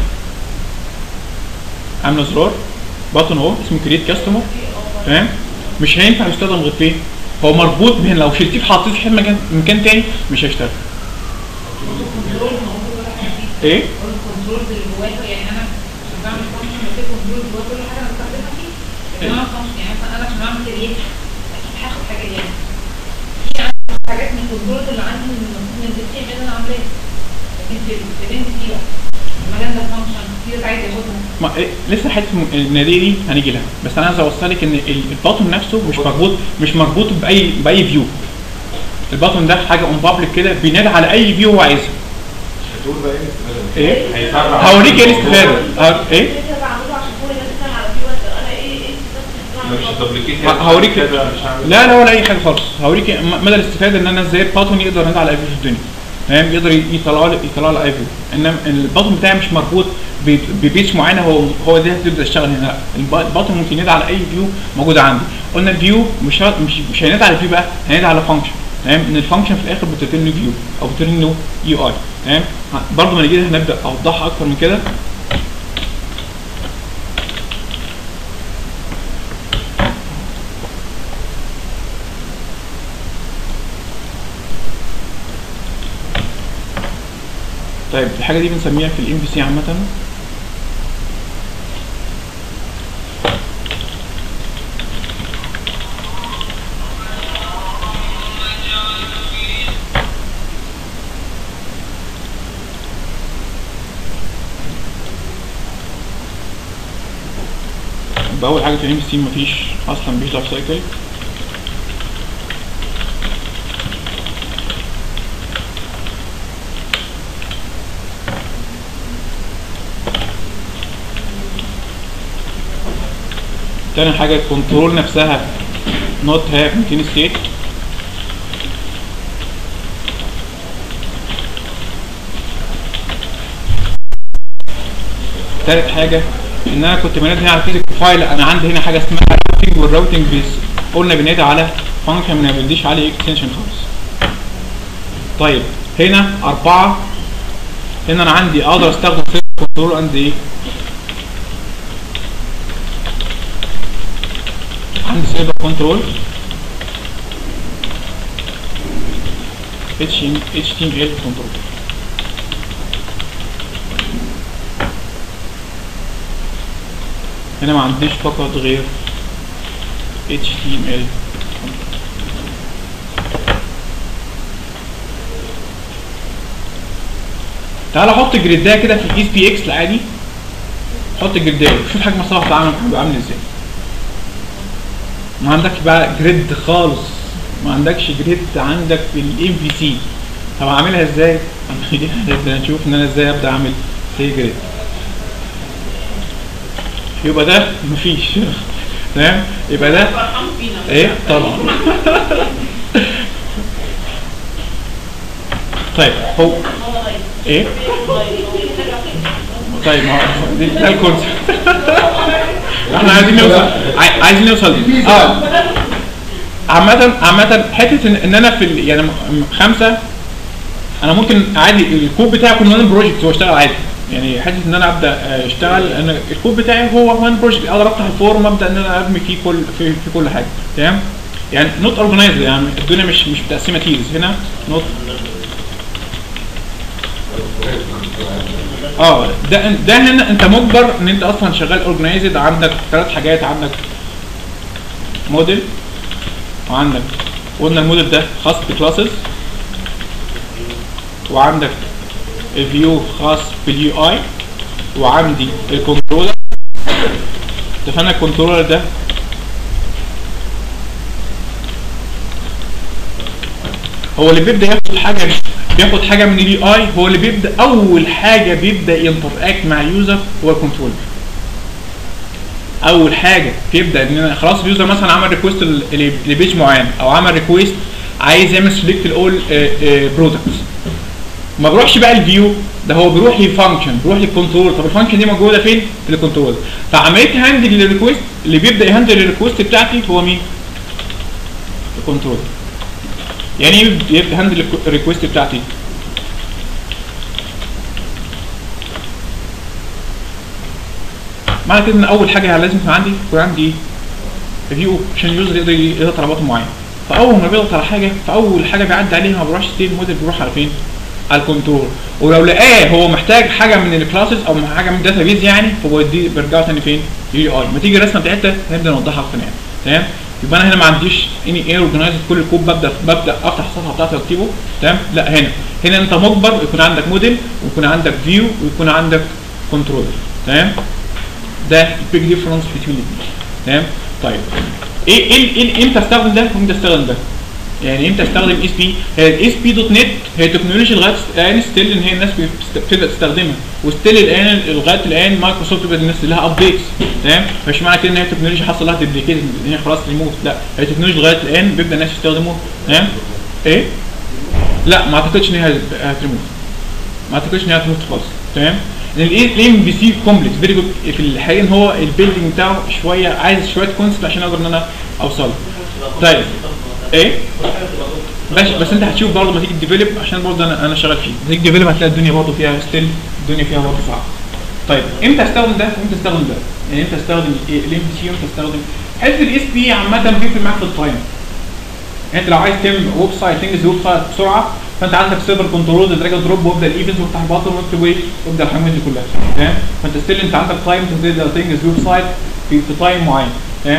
عامله زرار باتون اهو اسمه كريت كاستمر تمام مش هينفع يستخدم غير فين هو مربوط بين لو شلتيه حطيته في مكان مكان تاني مش هيشتغل الكنترول موجود ولا حاجه فيه ايه الكنترول اللي جواه يعني انا عشان بعمل فانكشن في كنترول جواه كل حاجه انا بستخدمها فيه لكن انا فانكشن يعني مثلا انا عشان اعمل كريت اكيد هاخد حاجه يعني في عندي حاجات من الكنترول اللي عندي من المفروض من الدي اللي انا عاملاها لكن في في الانت دي بقى المجال ده فانكشن في ناس عايز ياخدها ما إيه لسه حته الم- الناديه دي هنيجي لها بس انا عايز اوصلك ان ال- الباتون نفسه مش مربوط مش مربوط باي باي فيو الباتون ده حاجه اون بابليك كده بينادي على اي فيو هو عايزها هتقول بقى ايه الاستفاده ايه هيفرع هوريك ايه الاستفاده هور- ايه كده بعمله عشان كل الناس بتتكلم على فيه وقت انا ايه ايه انا مش هدبلكيت ه- هوريك كده مش هعمل لا لا ولا اي حاجه خالص هوريك م- مدى الاستفاده ان انا ازاي الباتون يقدر ينادي على اي فيو في الدنيا تمام يقدر ي- يطلع لي يطلع لي اي فيو انما الباتون بتاعي مش مربوط ب- ببيج معينه هو هو ده هتبدا تشتغل هنا لا الب- الباتون ممكن ينادي على اي فيو موجود عندي قلنا الفيو مش ه- مش مش هينادي على فيو بقى هينادي على فانكشن تمام ان الفانكشن في الاخر بترتب له فيو او بترتب له يو اي تمام برضه ما نيجي هنبدا اوضحها اكتر من كده طيب الحاجه دي بنسميها في الام في سي عامه يبقى اول حاجه في الام في سي مفيش اصلا بيج لايف سايكل تاني حاجة الكنترول نفسها not have maintain state تالت حاجة ان انا كنت بنادي هنا على فيزيكال فايل انا عندي هنا حاجة اسمها راوتنج والراوتنج بيس قلنا بنادي على فانكشن ما بنديش عليه اكستنشن خالص طيب هنا أربعة هنا أنا عندي أقدر أستخدم كنترول أند إيه؟ عندي سيرفر كنترول HTML كنترول هنا ما عنديش فقط غير HTML تعال احط جريدايه كده في الاس بي اكس العادي حط جريدايه شوف حجم الصفحه بتاعنا هيبقى عامل ازاي ما عندكش بقى جريد خالص ما عندكش جريد عندك في الام في سي طب هعملها ازاي؟ دي هنبدا نشوف ان انا ازاي ابدا اعمل سي جريد يبقى ده مفيش تمام يبقى ده فرحان فينا ايه طبعا طيب هو هو غير ايه طيب ما هو- دي- ده الكونسيبت احنا عايزين نوصل عاي- عايزين نوصل دي. اه عامة عامة حتة ان, إن انا في ال- يعني م- م- خمسة انا ممكن عادي الكود بتاعي يكون وان بروجكت واشتغل عادي يعني حته ان انا ابدا آه، اشتغل انا الكود بتاعي هو وان بروجكت اقدر افتح الفورم ابدا ان انا ارمي فيه كل في, في كل حاجه تمام يعني نوت اورجنايزد يعني الدنيا مش مش متقسمه تيرز هنا نوت اه ده ده هنا انت مجبر ان انت اصلا شغال اورجنايزد عندك ثلاث حاجات عندك موديل وعندك قلنا الموديل ده خاص بكلاسز وعندك الفيو خاص باليو اي وعندي الكنترولر اتفقنا الكنترولر ده هو اللي بيبدا ياخد حاجه بياخد حاجه من اليو اي هو اللي بيبدا اول حاجه بيبدا ينتراكت مع اليوزر هو الكنترولر اول حاجه تبدا ان أنا خلاص اليوزر مثلا عمل ريكوست لبيج معين او عمل ريكوست عايز يعمل سيلكت الاول برودكتس ما بروحش بقى الفيو ده هو بيروح لفانكشن بيروح للكنترول طب الفانكشن دي موجوده فين؟ في الكنترول فعمليه هاندل للريكوست اللي بيبدا يهندل الريكوست بتاعتي هو مين؟ الكنترول يعني ايه بيبدا هاندل الريكوست بتاعتي؟ معنى كده ان اول حاجه لازم يكون عندي يكون عندي فيو عشان اليوزر يقدر يقدر طلباته معينه فاول ما بيضغط على حاجه فاول حاجه بيعدي عليها ما بيروحش ستيل موديل بيروح على فين؟ على الكنترول ولو لقاه هو محتاج حاجه من الكلاسز او حاجه من الداتا بيز يعني فهو دي بيرجعه تاني فين؟ يو اي ما تيجي الرسمه بتاعتها نبدا نوضحها اكتر يعني تمام يبقى انا هنا ما عنديش اني ايه اورجنايزد كل الكود ببدا ببدا افتح الصفحه بتاعتي واكتبه تمام لا هنا هنا انت مجبر يكون عندك موديل ويكون عندك فيو ويكون عندك كنترولر تمام ده البيج ديفرنس بين الاثنين تمام طيب ايه ايه ايه امتى استخدم ده وامتى استخدم ده يعني امتى استخدم اس بي هي الاس بي دوت نت هي تكنولوجيا لغايه الان ستيل ان هي الناس بتست- بتبدا تستخدمها وستيل الان لغايه الان مايكروسوفت بتبدا الناس لها ابديتس تمام مش معنى كده ان هي تكنولوجيا حصل لها ديبليكيت ان هي خلاص ريموت لا هي تكنولوجيا لغايه الان بيبدا الناس يستخدموها تمام ايه لا ما اعتقدش ان هي هت- هتريموت ما اعتقدش ان هي هتموت خالص تمام لان الام بي سي كومبلكس فيري جود في الحقيقه ان هو البيلدنج بتاعه شويه عايز شويه كونسبت عشان اقدر ان انا اوصل طيب ايه بس بس انت هتشوف برضه لما تيجي تديفلوب عشان برضه انا انا شغال فيه تيجي تديفلوب هتلاقي الدنيا برضه فيها ستيل الدنيا فيها برضه صعبه طيب امتى استخدم ده وامتى استخدم ده يعني امتى استخدم الام بي سي وامتى استخدم حته الاس بي عامه بيفرق معاك في التايم يعني انت لو عايز تعمل ويب سايت تنجز ويب سايت بسرعه فانت عندك سيرفر كنترول دراج دروب وابدا الايفنتس وافتح البطن واكتب ايه وابدا الحاجات دي كلها تمام فانت ستيل انت عندك تايم تقدر تنجز ويب سايت في في تايم معين تمام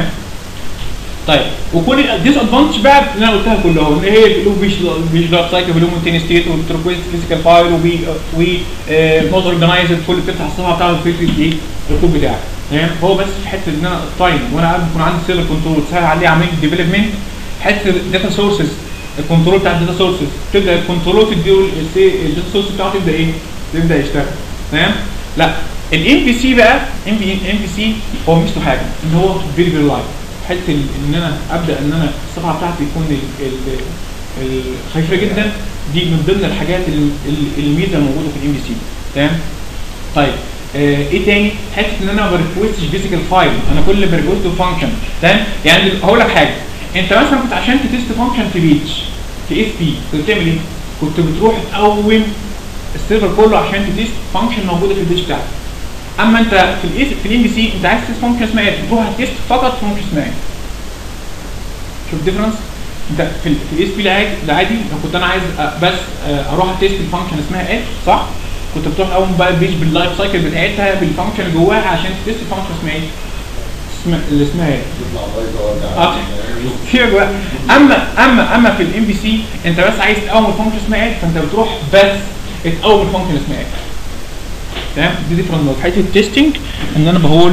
طيب وكل الديس ادفانتج بقى اللي انا قلتها كلها ان هي له فيجوال لايف سايكل وله مونتين ستيت وبتركويز فيزيكال فايل وبي و نوت اورجنايزد كل بتفتح الصفحه بتاعته في الايه الكود بتاعك تمام هو بس في حته ان انا التايم وانا قاعد بيكون عندي سيرفر كنترول تسهل عليه عمليه الديفلوبمنت حته الداتا سورسز الكنترول بتاع الداتا سورسز تبدا الكنترول تديله الداتا سورس بتاعته يبدا ايه؟ يبدا يشتغل تمام؟ لا الام بي سي بقى ام بي ام بي سي هو ميزته حاجه ان هو فيري فيري لايف حته ال- ان انا ابدا ان انا الصفحه بتاعتي يكون ال- ال- ال- خفيفه جدا دي من ضمن الحاجات ال- ال- الميزه الموجوده في الام بي سي تمام؟ طيب آه ايه تاني؟ حته ان انا ما بريكوستش فيزيكال فايل انا كل اللي بريكوسته فانكشن تمام؟ يعني هقول لك حاجه انت مثلا كنت عشان تتست فانكشن في بيج في اس بي كنت بتعمل ايه؟ كنت بتروح تقوم السيرفر كله عشان تتست فانكشن موجوده في البيج بتاعك اما انت في الاس في الام بي سي انت عايز تست فانكشن اسمها ايه؟ تروح تست فقط فانكشن اسمها ايه؟ شوف الديفرنس انت في ال في الاس بي العادي العادي لو كنت انا عايز أ- بس أ- اروح اتست الفانكشن اسمها ايه صح؟ كنت بتروح تقوم بقى البيج باللايف سايكل بتاعتها بالفانكشن اللي جواها عشان تست الفانكشن اسمها ايه؟ اسمها اللي اسمها ايه؟ يطلع بايظه وارجع اه سيبك بقى اما اما اما في الام بي سي انت بس عايز تقوم الفانكشن اسمها ايه فانت بتروح بس تقوم الفانكشن اسمها ايه تمام دي ديفرنت نوت حته التستنج ان انا بقول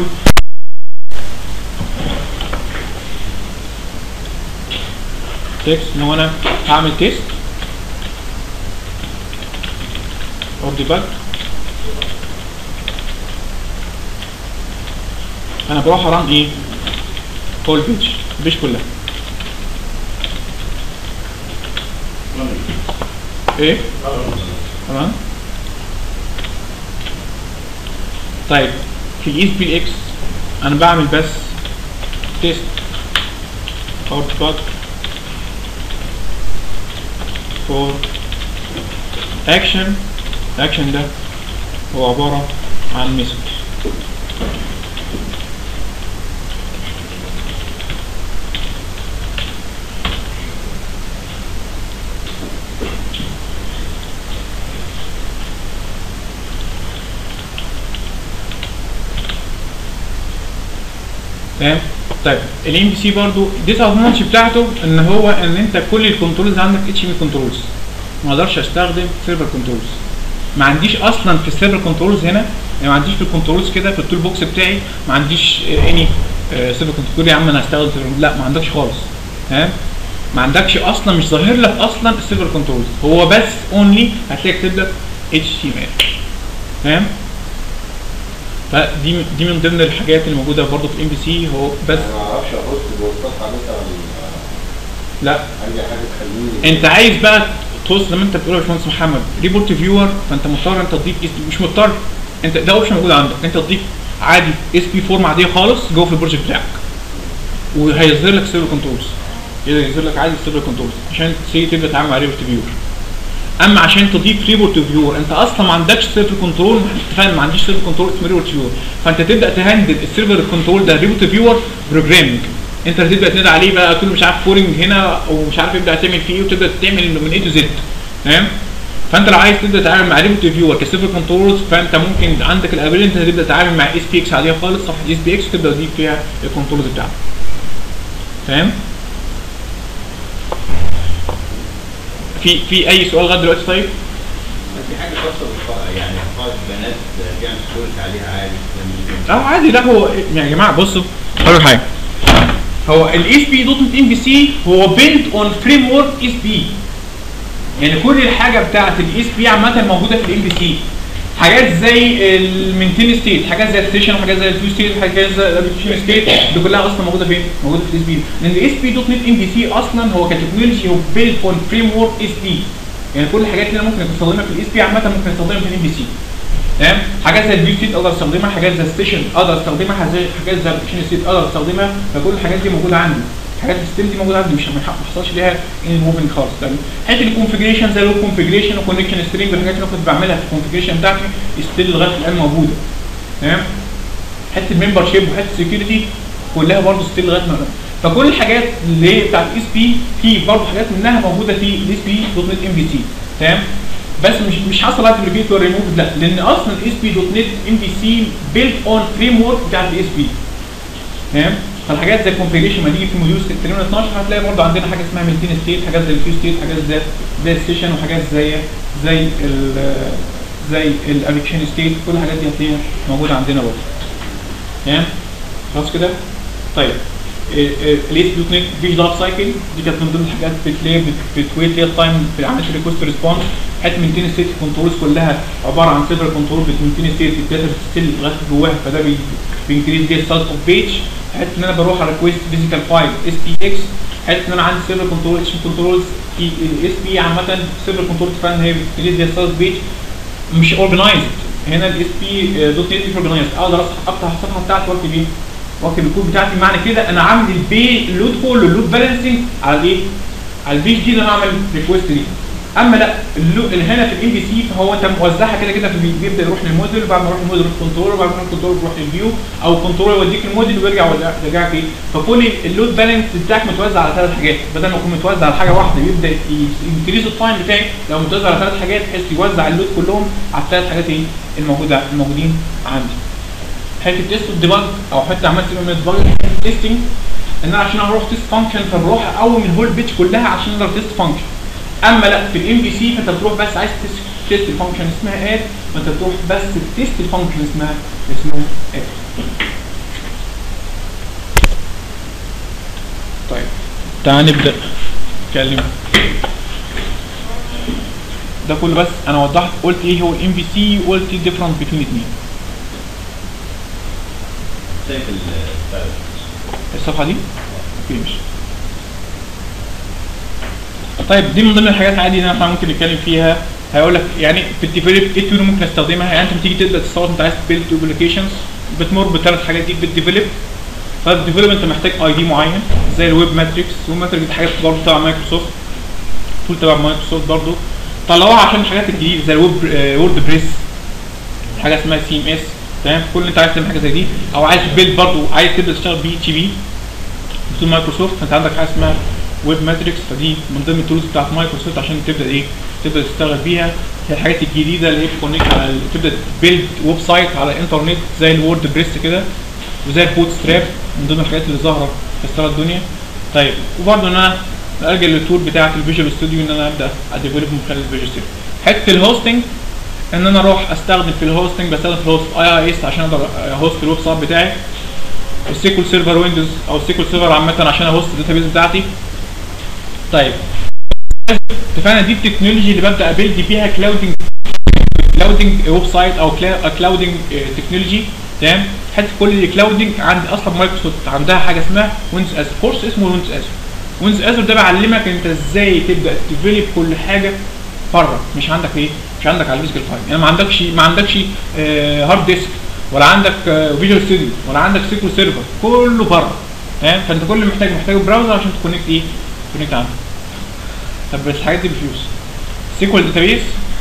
تكست ان هو انا هعمل تيست اور ديباج انا بروح اران ايه هول بيج البيج كلها ايه تمام طيب في الاي بي اكس انا بعمل بس تيست اور debug for action action ده هو عبارة عن مسج تمام طيب الام بي سي برضو ديس ادفانتج بتاعته ان هو ان انت كل الكنترولز عندك اتش ام كنترولز ما اقدرش استخدم سيرفر كنترولز ما عنديش اصلا في السيرفر كنترولز هنا يعني ما عنديش في الكنترولز كده في التول بوكس بتاعي ما عنديش اني سيرفر كنترول يا عم انا هستخدم سيرفر لا ما عندكش خالص تمام ما عندكش اصلا مش ظاهر لك اصلا السيرفر كنترولز هو بس اونلي هتلاقي كاتب لك اتش تي ام ال تمام فدي دي من ضمن الحاجات اللي موجوده برضه في الام بي سي هو بس انا ما اعرفش احط بوستات مثلا لا اي حاجه تخليني انت عايز بقى توصل زي ما انت بتقول يا باشمهندس محمد ريبورت فيور فانت مضطر انت تضيف اس مش مضطر انت ده اوبشن موجود عندك انت تضيف عادي اس بي فورم عاديه خالص جوه في البروجكت بتاعك وهيظهر لك سيرفر كنترولز يظهر لك عادي سيرفر كنترولز عشان تيجي تبدا تتعامل مع ريبورت فيور اما عشان تضيف ريبورت فيور انت اصلا ما عندكش سيرفر كنترول انت فاهم ما عنديش سيرفر كنترول اسمه ريبورت فيور فانت تبدا تهندل السيرفر كنترول ده ريبورت فيور بروجرامنج انت هتبدا تنادي عليه بقى تقول له مش عارف فورنج هنا ومش عارف يبدا تعمل فيه ايه وتبدا تعمل من اي تو زد تمام فانت لو عايز تبدا تتعامل مع ريبورت فيور كسيرفر كنترولز فانت ممكن عندك الابيلتي انت تبدا تتعامل مع اس بي اكس عاديه خالص صفحه اس بي اكس وتبدا تضيف فيها الكنترولز بتاعتك تمام في في اي سؤال لغايه دلوقتي طيب في حاجه خاصه بالقاعده يعني قاعده بنات بيعمل سكيورتي عليها عادي اه عادي لا هو يا جماعه بصوا اقول حاجه هو الاس بي دوت نت ام بي سي هو بيلد اون فريم ورك اس بي يعني كل الحاجه بتاعت الاس بي عامه موجوده في الام بي سي حاجات زي المينتين ستيت حاجات زي الستيشن حاجات زي الفيو ستيت حاجات زي الابلكيشن ستيت دي كلها اصلا موجوده فين؟ موجوده في الاس بي لان الاس بي دوت نت ام بي سي اصلا هو كتكنولوجي هو بيلد اون فريم ورك اس بي يعني كل الحاجات اللي انا ممكن استخدمها في الاس بي عامه ممكن استخدمها في الام بي سي تمام حاجات زي الفيو ستيت اقدر استخدمها حاجات زي الستيشن اقدر استخدمها حاجات زي حاجات زي الابلكيشن ستيت اقدر استخدمها فكل الحاجات دي موجوده عندي حاجات الستيم دي موجوده عندي مش ما حصلش ليها ان موفنج خالص تمام حته الكونفجريشن زي الويب كونفجريشن وكونكشن سترينج والحاجات اللي أنا كنت بعملها في الكونفجريشن بتاعتي ستيل لغايه الان موجوده تمام حته الممبر شيب وحته السكيورتي كلها برضه ستيل لغايه ما فكل الحاجات اللي هي بتاعت الاس بي في برضه حاجات منها موجوده في الاس بي دوت نت ام بي سي تمام بس مش مش حصل لها ديليجيت ولا ريموف لا لان اصلا الاس بي دوت نت ام بي سي بيلد اون فريم ورك بتاعت الاس بي تمام فالحاجات زي الكونفيجريشن ما تيجي في موديول 12 هتلاقي برضه عندنا حاجه اسمها مينتين ستيت حاجات زي الفيو ستيت حاجات زي زي السيشن وحاجات زي زي ال زي الابلكيشن ستيت كل الحاجات دي هتلاقيها موجوده عندنا برضه تمام خلاص كده طيب الاس دوت نت فيش لايف سايكل دي كانت من ضمن الحاجات بتلاقي بتويت ليها تايم في عمليه الريكوست ريسبونس حته مينتين ستيت كنترولز كلها عباره عن سيرفر كنترول بتمنتين ستيت الداتا ستيل لغايه جواها فده بينكريز دي ستارت اوف بيج حته ان انا بروح على ريكويست فيزيكال فايل اس بي اكس حته ان انا عندي سيرفر كنترول اتش كنترولز في الاس بي عامه سيرفر كنترول فان هي بتنكريز دي ستارت بيج مش اورجنايزد هنا الاس بي دوت نت مش اورجنايزد اقدر افتح الصفحه بتاعتي واكتب ايه؟ واكتب الكود بتاعتي معنى كده انا عامل البي اللود كول واللود بالانسنج على الايه؟ على البيج دي اللي انا اعمل ريكويست ليه اما لا اللو- اللي هنا في الام بي سي فهو انت موزعها كده كده في البي- بيبدا يروح للموديل وبعد ما يروح للموديل يروح كنترول وبعد ما يروح كنترول يروح للفيو او كنترول يوديك الموديل ويرجع يودع- يرجعك ايه فكل اللود بالانس بتاعك متوزع على ثلاث حاجات بدل ما يكون متوزع على حاجه واحده يبدا ينكريز التايم بتاعي لو متوزع على ثلاث حاجات بحيث يوزع اللود كلهم على الثلاث حاجات ايه الموجوده الموجودين عندي حته تيست الديباج او حته عملت من الديباج تيستنج ان انا عشان اروح تيست فانكشن فبروح اقوم الهول بيتش كلها عشان اقدر تيست فانكشن اما لا في الام بي سي فانت بتروح بس عايز تيست تيست الفانكشن اسمها اد فانت بتروح بس تيست الفانكشن اسمها اسمها اد طيب تعال نبدا نتكلم ده كله بس انا وضحت قلت ايه هو الام في سي وقلت ايه الديفرنس بين الاثنين شايف ال بتاع ده. الصفحه دي اوكي ماشي طيب دي من ضمن الحاجات عادي ان احنا ممكن نتكلم فيها هيقول لك يعني في الديفلوب ايه التول اللي ممكن استخدمها يعني انت لما تيجي تبدا تستخدم انت عايز تبيلد ابلكيشنز بتمر بالثلاث حاجات دي بالديفلوب فالديفلوب انت محتاج اي دي معين زي الويب ماتريكس الويب ماتريكس دي حاجات برضه تبع مايكروسوفت تول تبع مايكروسوفت برضه طلعوها عشان الحاجات الجديده زي الويب وورد بريس حاجه اسمها سي ام اس تمام كل اللي انت عايز تعمل حاجه زي دي او عايز تبيلد برضه عايز تبدا تشتغل بي اتش بي بتول مايكروسوفت فانت عندك حاجه اسمها ويب ماتريكس فدي من ضمن التولز بتاعت مايكروسوفت عشان تبدا ايه تبدا تشتغل بيها هي الحاجات الجديده اللي هي بتكونكت على ال- تبدا تبيلد ويب سايت على الانترنت زي الوورد بريس كده وزي البوت ستراب من ضمن الحاجات اللي ظاهره في ستار الدنيا طيب وبرضه ان انا ارجع للتول بتاعت الفيجوال ستوديو ان انا ابدا اديفلوب من خلال الفيجوال ستوديو حته الهوستنج ان انا اروح استخدم في الهوستنج بستخدم في الهوست اي اي اس عشان اقدر هوست الويب سايت بتاعي السيكول سيرفر ويندوز او السيكول سيرفر عامه عشان اهوست الداتابيز بتاعتي طيب اتفقنا دي التكنولوجي اللي ببدا ابيلد بيها كلاودنج كلاودنج ويب سايت او كلاودنج تكنولوجي تمام حته كل الكلاودنج عند اصلا مايكروسوفت عندها حاجه اسمها ويندوز از كورس اسمه ويندوز از ويندوز از ده بيعلمك انت ازاي تبدا تديفلوب كل حاجه بره مش عندك ايه مش عندك على الفيزيكال فايل يعني ما عندكش ما عندكش هارد ديسك ولا عندك فيجوال ستوديو ولا عندك سيكول سيرفر كله بره تمام فانت كل اللي محتاج محتاج براوزر عشان تكونكت ايه تكونكت عنده طب بس الحاجات دي بفلوس سيكوال داتابيس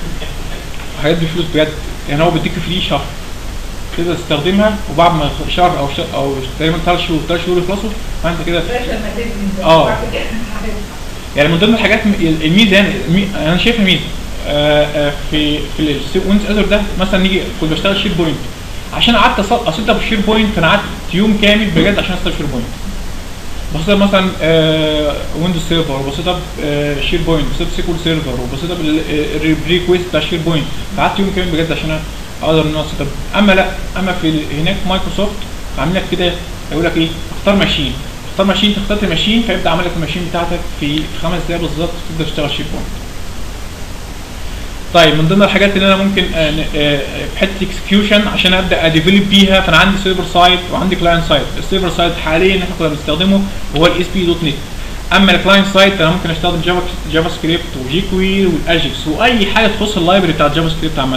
الحاجات دي بفلوس بجد يعني هو بيديك فري شهر تقدر تستخدمها وبعد ما شهر او شهر او تقريبا ثلاث شهور ثلاث شهور يخلصوا فانت كده بلاش لما تبني اه. بعد كده هتبقى. يعني من ضمن الحاجات م- الميزه يعني المي- انا شايفها ميزه آه، آه، في في الويندوز ازر ده مثلا نيجي كنت بشتغل شير بوينت عشان قعدت أص- اسطب الشير بوينت انا قعدت يوم كامل بجد عشان اسطب شير بوينت بسطب مثلا ويندوز سيرفر وبسطب شير بوينت وبسطب سيكول سيرفر وبسطب الريكويست بتاع شير بوينت فقعدت يوم كامل بجد عشان اقدر ان انا اسطب اما لا اما في ال- هناك مايكروسوفت عامل لك كده يقول لك ايه اختار ماشين اختار ماشين انت اخترت ماشين فيبدا عامل لك الماشين بتاعتك في خمس دقايق بالظبط تقدر تشتغل شير بوينت طيب من ضمن الحاجات اللي انا ممكن آه، ن- آه، في حته اكسكيوشن عشان ابدا اديفلوب بيها فانا عندي سيرفر سايد وعندي كلاينت سايد السيرفر سايد حاليا احنا كنا بنستخدمه هو الاس بي دوت نت اما الكلاينت سايد انا ممكن استخدم جافا جافا سكريبت وجي كويري والاجكس واي حاجه تخص اللايبرري بتاع جافا سكريبت عامه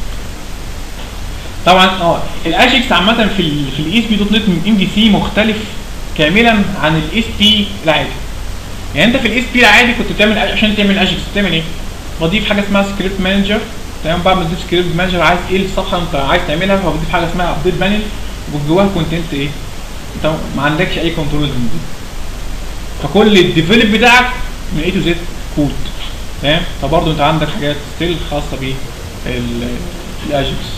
طبعا اه الاجكس عامه في ال في الاس بي دوت نت من ام دي سي مختلف كاملا عن الاس بي العادي يعني انت في الاس بي العادي كنت بتعمل عشان تعمل اجكس بتعمل ايه؟ بضيف حاجه اسمها سكريبت مانجر تمام بعد ما تضيف سكريبت مانجر عايز ايه الصفحه انت عايز تعملها فبضيف حاجه اسمها ابديت بانل وجواها كونتنت ايه؟ انت ما عندكش اي كنترول من دي فكل الديفلوب بتاعك من اي تو زد كود تمام فبرضه انت عندك حاجات ستيل خاصه بيه الاجكس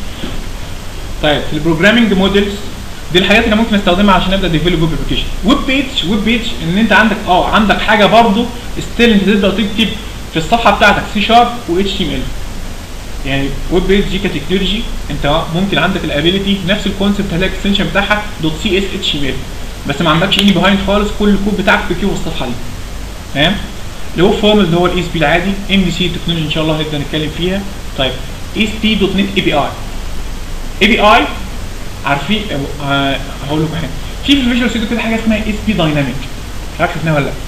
طيب في البروجرامينج موديلز دي الحاجات اللي ممكن استخدمها عشان ابدا ديفلوب ويب ابلكيشن ويب بيج ويب بيج ان انت عندك اه عندك حاجه برضه ستيل انت تقدر تكتب في الصفحه بتاعتك سي شارب و اتش تي ام ال يعني ويب بيج دي كتكنولوجي انت ممكن عندك الابيليتي نفس الكونسيبت هتلاقي الاكستنشن بتاعها دوت سي اس اتش ام ال بس ما عندكش اني بيهايند خالص كل الكود بتاعك بيكتبه في الصفحه دي تمام الويب فورم اللي هو الاس بي العادي ام دي سي تكنولوجي ان شاء الله هنبدا نتكلم فيها طيب اس بي دوت نت اي بي اي اي بي اي عارفين آه، هقول لكم حاجه في في الفيجوال ستوديو كده حاجه اسمها اس بي دايناميك مش عارف شفناها ولا لا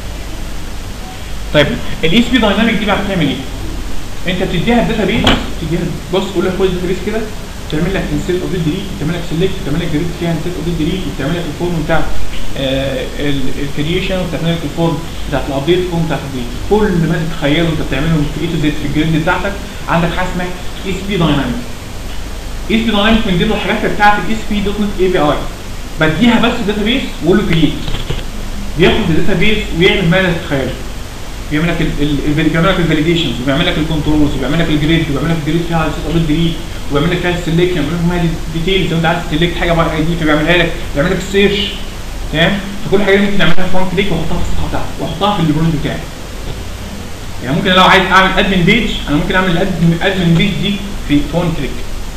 طيب الاس بي دايناميك دي بقى بتعمل ايه؟ انت بتديها الداتا بيز تديها بص قول لها خد الداتا بيز كده تعمل لك انسيرت اوبديت ديليت تعمل لك سيلكت تعمل لك جريد فيها انسيرت اوبديت ديليت وتعمل لك الفورم بتاع الكرييشن وتعمل لك الفورم بتاعت الابديت فورم بتاعت الابديت كل ما تتخيله انت بتعمله من اي تو زد في الجريد بتاعتك عندك حاجه اسمها اس بي دايناميك اس بي دايناميك من ضمن الحاجات بتاعت الاس بي دوت نت اي بي اي بديها بس الداتا بيز واقول له كرييت بياخد الداتا بيز ويعمل ما لا تتخيله بيعمل لك ال- ال- ال- بيعمل لك الفاليديشنز وبيعمل لك الكنترولز وبيعمل لك الجريد وبيعمل لك الجريد فيها على اساس ديليت وبيعمل لك فيها السلكشن وبيعمل لك فيها الديتيلز لو انت عايز تسلكت حاجه باي اي دي فبيعملها لك بيعمل لك السيرش تمام فكل حاجه دي ممكن نعملها في وان كليك واحطها في الصفحه بتاعتي واحطها في البروجكت بتاعي يعني ممكن لو عايز اعمل ادمن بيج انا ممكن اعمل الادمن ادمن بيج دي في وان كليك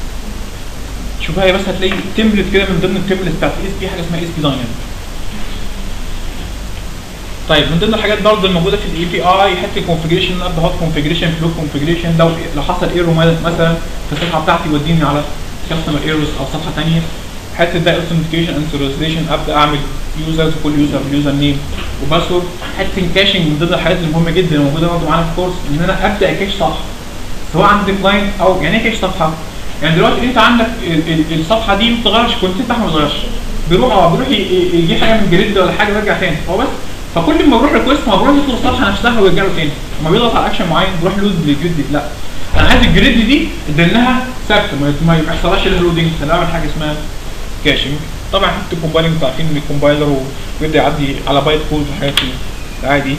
شوف هي بس هتلاقي تمبلت كده من ضمن التمبلت بتاعت الاس بي حاجه اسمها اس بي دايناميك طيب من ضمن الحاجات برضه الموجوده في الاي بي اي حته كونفجريشن ابدا احط كونفجريشن فلو كونفجريشن لو لو حصل ايرور مثلا في الصفحه بتاعتي يوديني على كاستمر ايرورز او صفحه ثانيه حته ده اوثنتيكيشن اند ترانسليشن ابدا اعمل يوزرز كل يوزر يوزر نيم وباسورد حته الكاشنج من ضمن الحاجات المهمه جدا موجوده برضه معانا في الكورس ان انا ابدا اكاش صح سواء عند كلاينت او يعني ايه كاش صفحه؟ يعني دلوقتي انت عندك ال- ال- الصفحه دي ما بتتغيرش كنت بتاعها ما بتتغيرش بيروح اه بيروح ي- ي- يجي حاجه من جريد ولا حاجه ويرجع تاني هو بس فكل ما بروح ريكوست ما بروح يدخل الصفحه نفسها ويرجع له تاني لما بيضغط على اكشن معين بيروح لود للجريد دي لا انا عايز الجريد دي اديناها ثابته ما- ما ما يحصلهاش لها لودنج انا بعمل حاجه اسمها كاشنج طبعا حتى الكومبايلنج انتوا عارفين ان الكومبايلر ويبدا يعدي على بايت كود وحاجات دي عادي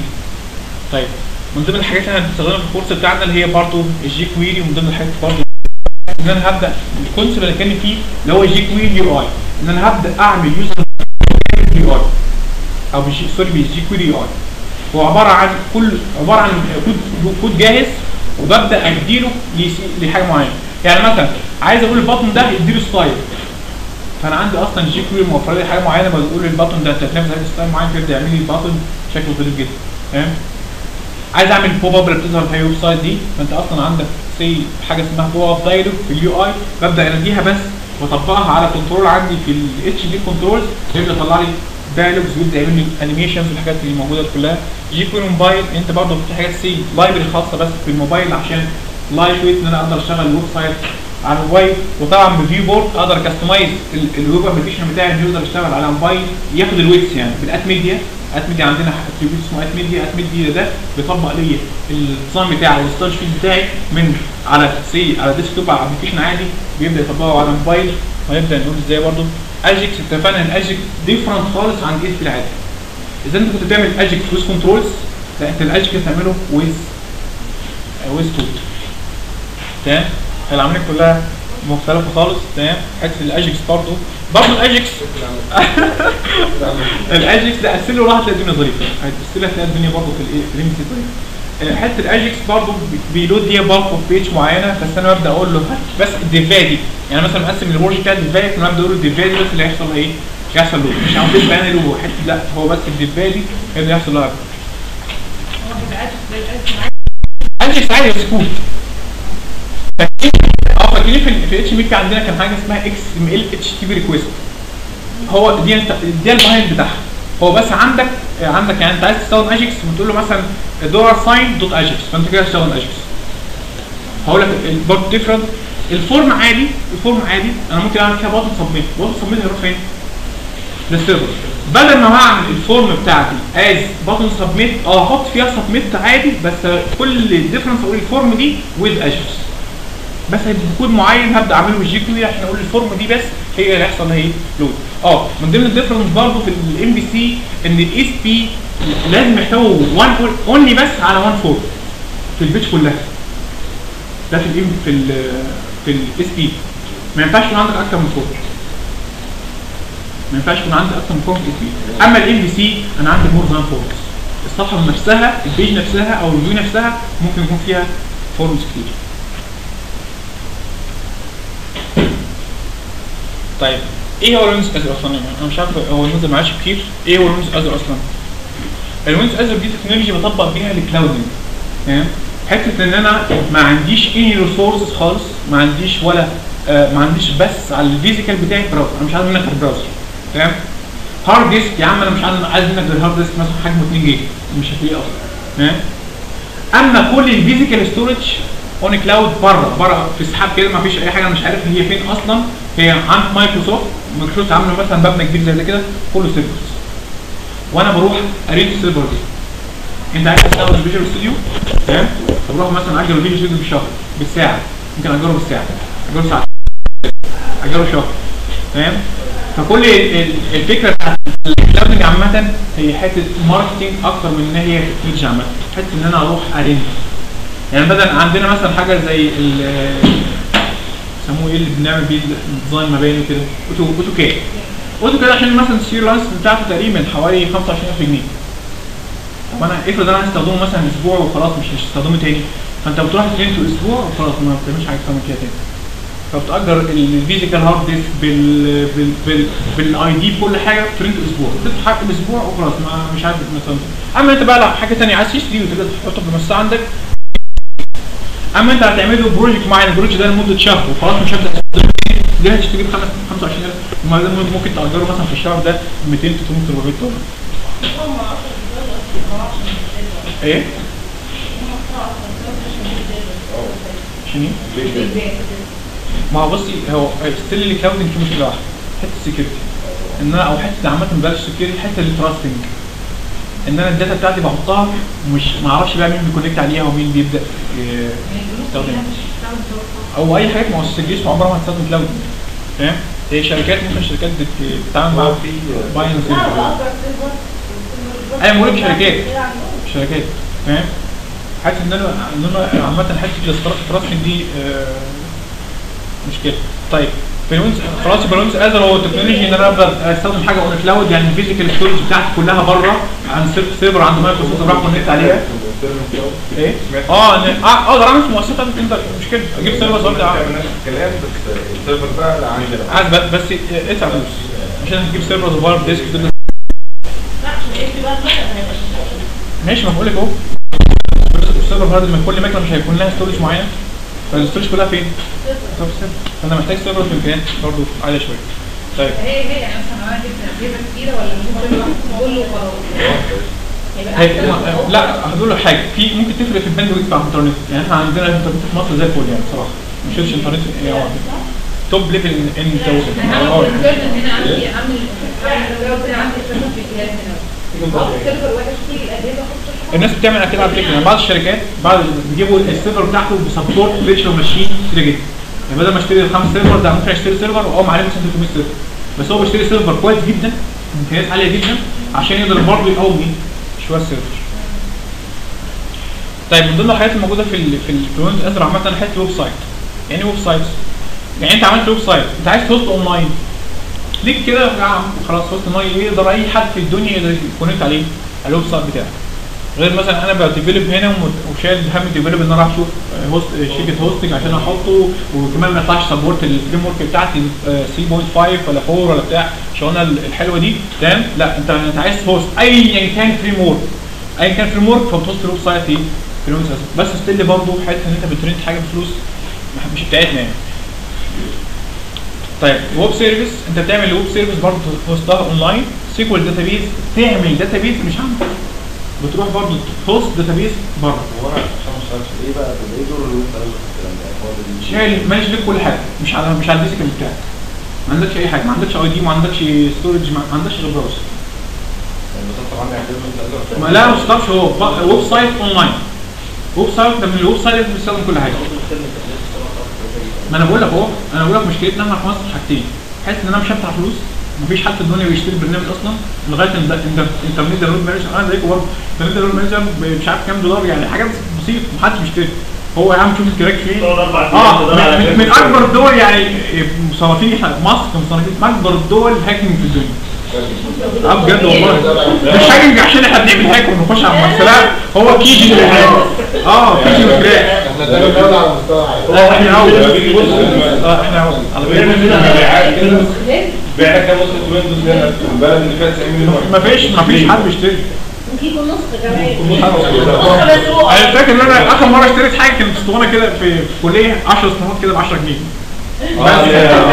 طيب من ضمن الحاجات اللي احنا بنستخدمها في الكورس بتاعنا اللي هي برضه الجي كويري ومن ضمن الحاجات برضه ان انا هبدا الكونسيبت اللي كان فيه اللي هو جي كويري يو اي ان انا هبدا اعمل يوزر يو اي او بالجي سوري بالجي كويري يو اي هو عباره عن كل عباره عن كود كود جاهز وببدا اديله لس- لحاجه معينه يعني مثلا عايز اقول البطن ده يديله ستايل فانا عندي اصلا جي كويري موفر لي حاجه معينه بقول البطن ده انت هتنفذ عليه ستايل معين فيبدا يعمل لي البطن شكله ظريف جدا تمام عايز اعمل بوب اب اللي بتظهر في الويب سايت دي فانت اصلا عندك سي حاجه اسمها بوب اب دايلوج في اليو اي ببدا اناديها بس واطبقها على كنترول عندي في الاتش دي كنترولز يبدا يطلع لي دايلوجز ويبدا يعمل لي انيميشنز والحاجات اللي موجوده دي كلها جي كويري موبايل انت برضه في حاجات سي لايبرري خاصه بس في الموبايل عشان لايت ويت ان انا اقدر اشتغل الويب سايت على الموبايل وطبعا بفيو بورد اقدر كاستمايز الويب ابلكيشن بتاعي انه يقدر يشتغل على موبايل ياخد الويتس يعني بالات ميديا ات ميديا عندنا اتريبيوت اسمه ات ميديا ات ميديا ده بيطبق لي النظام بتاعي او الستارت شيت بتاعي من على سي على ديسكتوب على ابلكيشن عادي بيبدا يطبقه على موبايل وهنبدا نقول ازاي برضه اجكس اتفقنا ان اجكس ديفرنت خالص عن الاس في العادي اذا انت كنت بتعمل اجكس ويز كنترولز لا انت الاجكس هتعمله ويز ويز كود تمام العمليه كلها مختلفه خالص تمام حته الاجكس برضه برضه الاجكس الاجكس ده قسم له راح تلاقي الدنيا ظريفه هتقسم لك تلاقي الدنيا برضه في الايه في الام سي ظريفه آه، حته الاجكس برضه بيلود لي بالك اوف بيج معينه بس انا ببدا اقول له هات بس الديفاي دي يعني مثلا مقسم الورش بتاع الديفاي فانا ببدا اقول له الديفاي دي بس اللي هيحصل لها ايه؟ يحصل له مش عاوز بيان له حته لا هو بس الديفاي دي هي اللي يحصل لها هو بيبقى أجل زي الأجل اجكس عادي بس كود اه فاكرين في ال- في الاتش ام في عندنا كان حاجه اسمها اكس ام ال اتش تي بي ريكويست هو دي انت دي البايند بتاعها هو بس عندك عندك يعني انت عايز تستخدم اجكس وتقول له مثلا دولار ساين دوت اجكس فانت كده هتستخدم اجكس هقول لك البورت ديفرنت الفورم عادي الفورم عادي انا ممكن اعمل فيها بوتن سبميت بوتن سبميت هيروح فين؟ للسيرفر بدل ما هعمل الفورم بتاعتي از بوتن سبميت اه احط فيها سبميت عادي بس كل ديفرنس اقول الفورم دي ويز اجكس بس هيبقى كود معين هبدا اعمله بالجي كيو عشان اقول الفورم دي بس هي اللي هيحصل هي لود اه من ضمن الديفرنس برضه في الام بي سي ان الاس بي لازم يحتوي 1 اونلي بس على 1 فورم في البيتش كلها ده في الام في ال في الاس بي ما ينفعش يكون عندك اكتر من فورم ما ينفعش يكون عندي اكتر من فورم في الاس بي اما الام بي سي انا عندي مور ذان فورمز الصفحه نفسها البيج نفسها او الفيو نفسها ممكن يكون فيها فورمز كتير طيب ايه هو الويندوز ازر اصلا يعني انا مش عارف هو الويندوز معاش كتير ايه هو الويندوز ازر اصلا الويندوز ازر دي تكنولوجيا بطبق بيها الكلاودنج تمام حته ان انا ما عنديش اني ريسورسز خالص ما عنديش ولا آه ما عنديش بس على الفيزيكال بتاعي براوزر انا مش عايز منك البراوزر تمام هارد ديسك يا عم انا مش عايز عايز منك الهارد ديسك مثلا حجمه 2 جيجا مش هتلاقيه اصلا تمام اما كل الفيزيكال ستورج اون كلاود بره بره في السحاب كده ما فيش اي حاجه انا مش عارف هي فين اصلا هي عند مايكروسوفت مايكروسوفت عامله مثلا مبنى كبير زي ده كده كله سيرفرز وانا بروح اريد السيرفر دي انت عايز تستخدم فيجوال ستوديو تمام فبروح مثلا اجر فيجوال ستوديو بالشهر بالساعه ممكن اجره بالساعه اجره ساعه اجره شهر تمام فكل ال- ال- الفكره بتاعت الكلاودنج عامه هي حته ماركتنج اكتر من ان هي تكنولوجيا عامه حته ان انا اروح ارند يعني بدل عندنا مثلا حاجه زي ال سموه ايه اللي بنعمل بيه ديزاين مباني وكده اوتو اوتوكاد اوتوكاد عشان مثلا السير لايسنس بتاعته تقريبا حوالي 25000 جنيه طب انا افرض انا هستخدمه مثلا اسبوع وخلاص مش هستخدمه تاني فانت بتروح ترينته اسبوع وخلاص ما بتعملش حاجه اكتر من كده تاني فبتأجر الفيزيكال هارد ديسك بال بال بال بالاي دي بكل حاجه في رينت اسبوع تدفع حق الاسبوع وخلاص ما مش عارف مثلا اما انت بقى لو حاجه ثانيه عايز تشتري وتقدر تحطه في المنصه عندك اما انت هتعمله بروجكت معين البروجكت ده لمده شهر وخلاص مش هبدا دي هتشتري ب 25000 وما ده ممكن تأجره مثلا في الشهر ده 200 300 400 دولار هم اصلا بيقولوا اصلا ما اعرفش ايه؟ هم اصلا اصلا عشان ايه؟ ما هو بصي هو ستيل اللي كلاودنج فيه مشكله واحده حته السكيورتي ان انا او حته عامه بلاش السكيورتي حته التراستنج ان انا الداتا بتاعتي بحطها مش ما اعرفش بقى مين بيكونكت عليها ومين بيبدا ي- يستخدم او اي حاجه ما هو السجلش عمرها ما هتستخدم كلاود فاهم هي شركات ممكن شركات بت- بتتعامل مع باينانس لا بأجر سيرفر أيوة، بقول لك شركات. شركات فاهم حاسس ان انا ان انا عامه حته التراستنج دي آه، مشكله طيب في الويندوز خلاص يبقى الويندوز ازر هو التكنولوجي ان انا اقدر استخدم حاجه اون كلاود يعني الفيزيكال ستورج بتاعتي كلها بره عن سيرفر سيرفر عند مايكروسوفت راح كونكت عليها ايه اه إن- آه، اقدر اعمل مؤسسه بتاعت الانترنت مش مشكله اجيب سيرفر صغير أعمل. الكلام بس السيرفر بقى اللي عندنا عايز بس بس ادفع فلوس عشان تجيب سيرفر صغير ديسك تقدر- لا عشان ايه بقى المكنه هيبقى شغال. ماشي ما بقول لك اهو السيرفر هارد من كل مكنه مش هيكون لها ستورج معينه فالستورج كلها فين؟ طب السيرفر فانا محتاج سيرفر في امكانيات برضه عاليه شويه طيب هي هي يعني مثلا لو انا جبت اجهزه كتيره ولا ممكن واحد كله وخلاص هيبقى هي أحسن. ما- لا هقول له حاجه في ممكن تفرق في الباندويث بتاع الانترنت يعني احنا عندنا الانترنت في مصر زي الفل يعني بصراحه ما شفتش انترنت إيه هو توب ليفل ان انا انت هعمل كونفيرجن هنا عندي اعمل اعمل الجو كده عندي اكتشف في الجهاز هنا احط سيرفر وحش فيه الاجهزه احط الناس بتعمل كده على فكره يعني بعض الشركات بعض بيجيبوا السيرفر بتاعته بسبورت فيرتشوال ماشين كتير جدا يعني بدل ما اشتري الخمس سيرفر ده ممكن اشتري سيرفر واقوم عليه مثلا 300 سيرفر بس هو بيشتري سيرفر كويس جدا امكانيات عاليه جدا عشان يقدر برضه يقوم ايه شويه السيرفر طيب من ضمن الحاجات الموجوده في ال في ال- في ويندوز ازرع مثلا حته ويب سايت يعني ويب سايت يعني انت عملت ويب سايت انت عايز تهوست اونلاين ليك كده يا عم خلاص هوست اونلاين يقدر اي حد في الدنيا يقدر يكونكت عليه على الويب سايت بتاعك غير مثلا انا بديفلوب هنا وم- وشايل هم الديفلوب ان انا اروح اشوف هوست شركه هوستنج عشان احطه وكمان ما يطلعش سبورت الفريم ورك بتاعتي آه، 3.5 ولا 4 ولا بتاع الشغلانه الحلوه دي تمام لا انت انت عايز هوست ايا كان فريم ورك ايا كان فريم ورك فبتوصل الويب سايت ايه في الويب سايت بس ستيل برضه حته ان انت بترنت حاجه بفلوس مش بتاعتنا يعني طيب ويب سيرفيس انت بتعمل ويب سيرفيس برضه هوستها اونلاين سيكوال داتابيز تعمل داتابيز مش عندك بتروح برضه هوست داتابيز بره هو انا عشان ما اشتغلش ايه بقى طب ايه دور الويب قال الكلام ده هو ده اللي- شايل مانج لك كل حاجه مش على مش على الديسك بتاعك ما عندكش اي حاجه ما عندكش اي دي ما عندكش ستورج ما عندكش غير براوزر يعني بتطلع عندي اعتبار انت قادر ما لا ما تستطيعش هو ب- ويب سايت اونلاين ويب سايت ده من الويب سايت لازم تستخدم كل حاجه ما انا بقول لك اهو انا بقول لك مشكلتنا احنا في مصر حاجتين حاسس ان انا مش هدفع فلوس مفيش حد في الدنيا بيشتري برنامج اصلا لغايه ان ده انت انترنت داونلود مانجر انا زيكم برضه انترنت داونلود مانجر ب- مش عارف كام دولار يعني حاجات بسيطه محدش بيشتري هو يا عم شوف الكراك فين تقعد اربع اه سنين تدور على من, من, من فيلم. اكبر الدول يعني مصنفين احنا مصر كمصنفين من اكبر الدول هاكينج في الدنيا اه بجد والله مش هاكينج عشان احنا بنعمل هاك ونخش على الممثلات هو كيجي للهاك اه كيجي وكراك احنا تاني جولة على المستوى عالي اه احنا اول لما بيجي يبص اه احنا اول على بيعمل فكره منها مبيعات كده ليه؟ بعنا كام نسخه ويندوز هنا في البلد اللي فيها 90 مليون واحد مفيش مفيش حد بيشتري وفيكوا نص كمان اه بس هو انا فاكر ان انا اخر مره اشتريت حاجه كانت اسطوانه كده في في كليه 10 اسطوانات كده ب 10 جنيه اه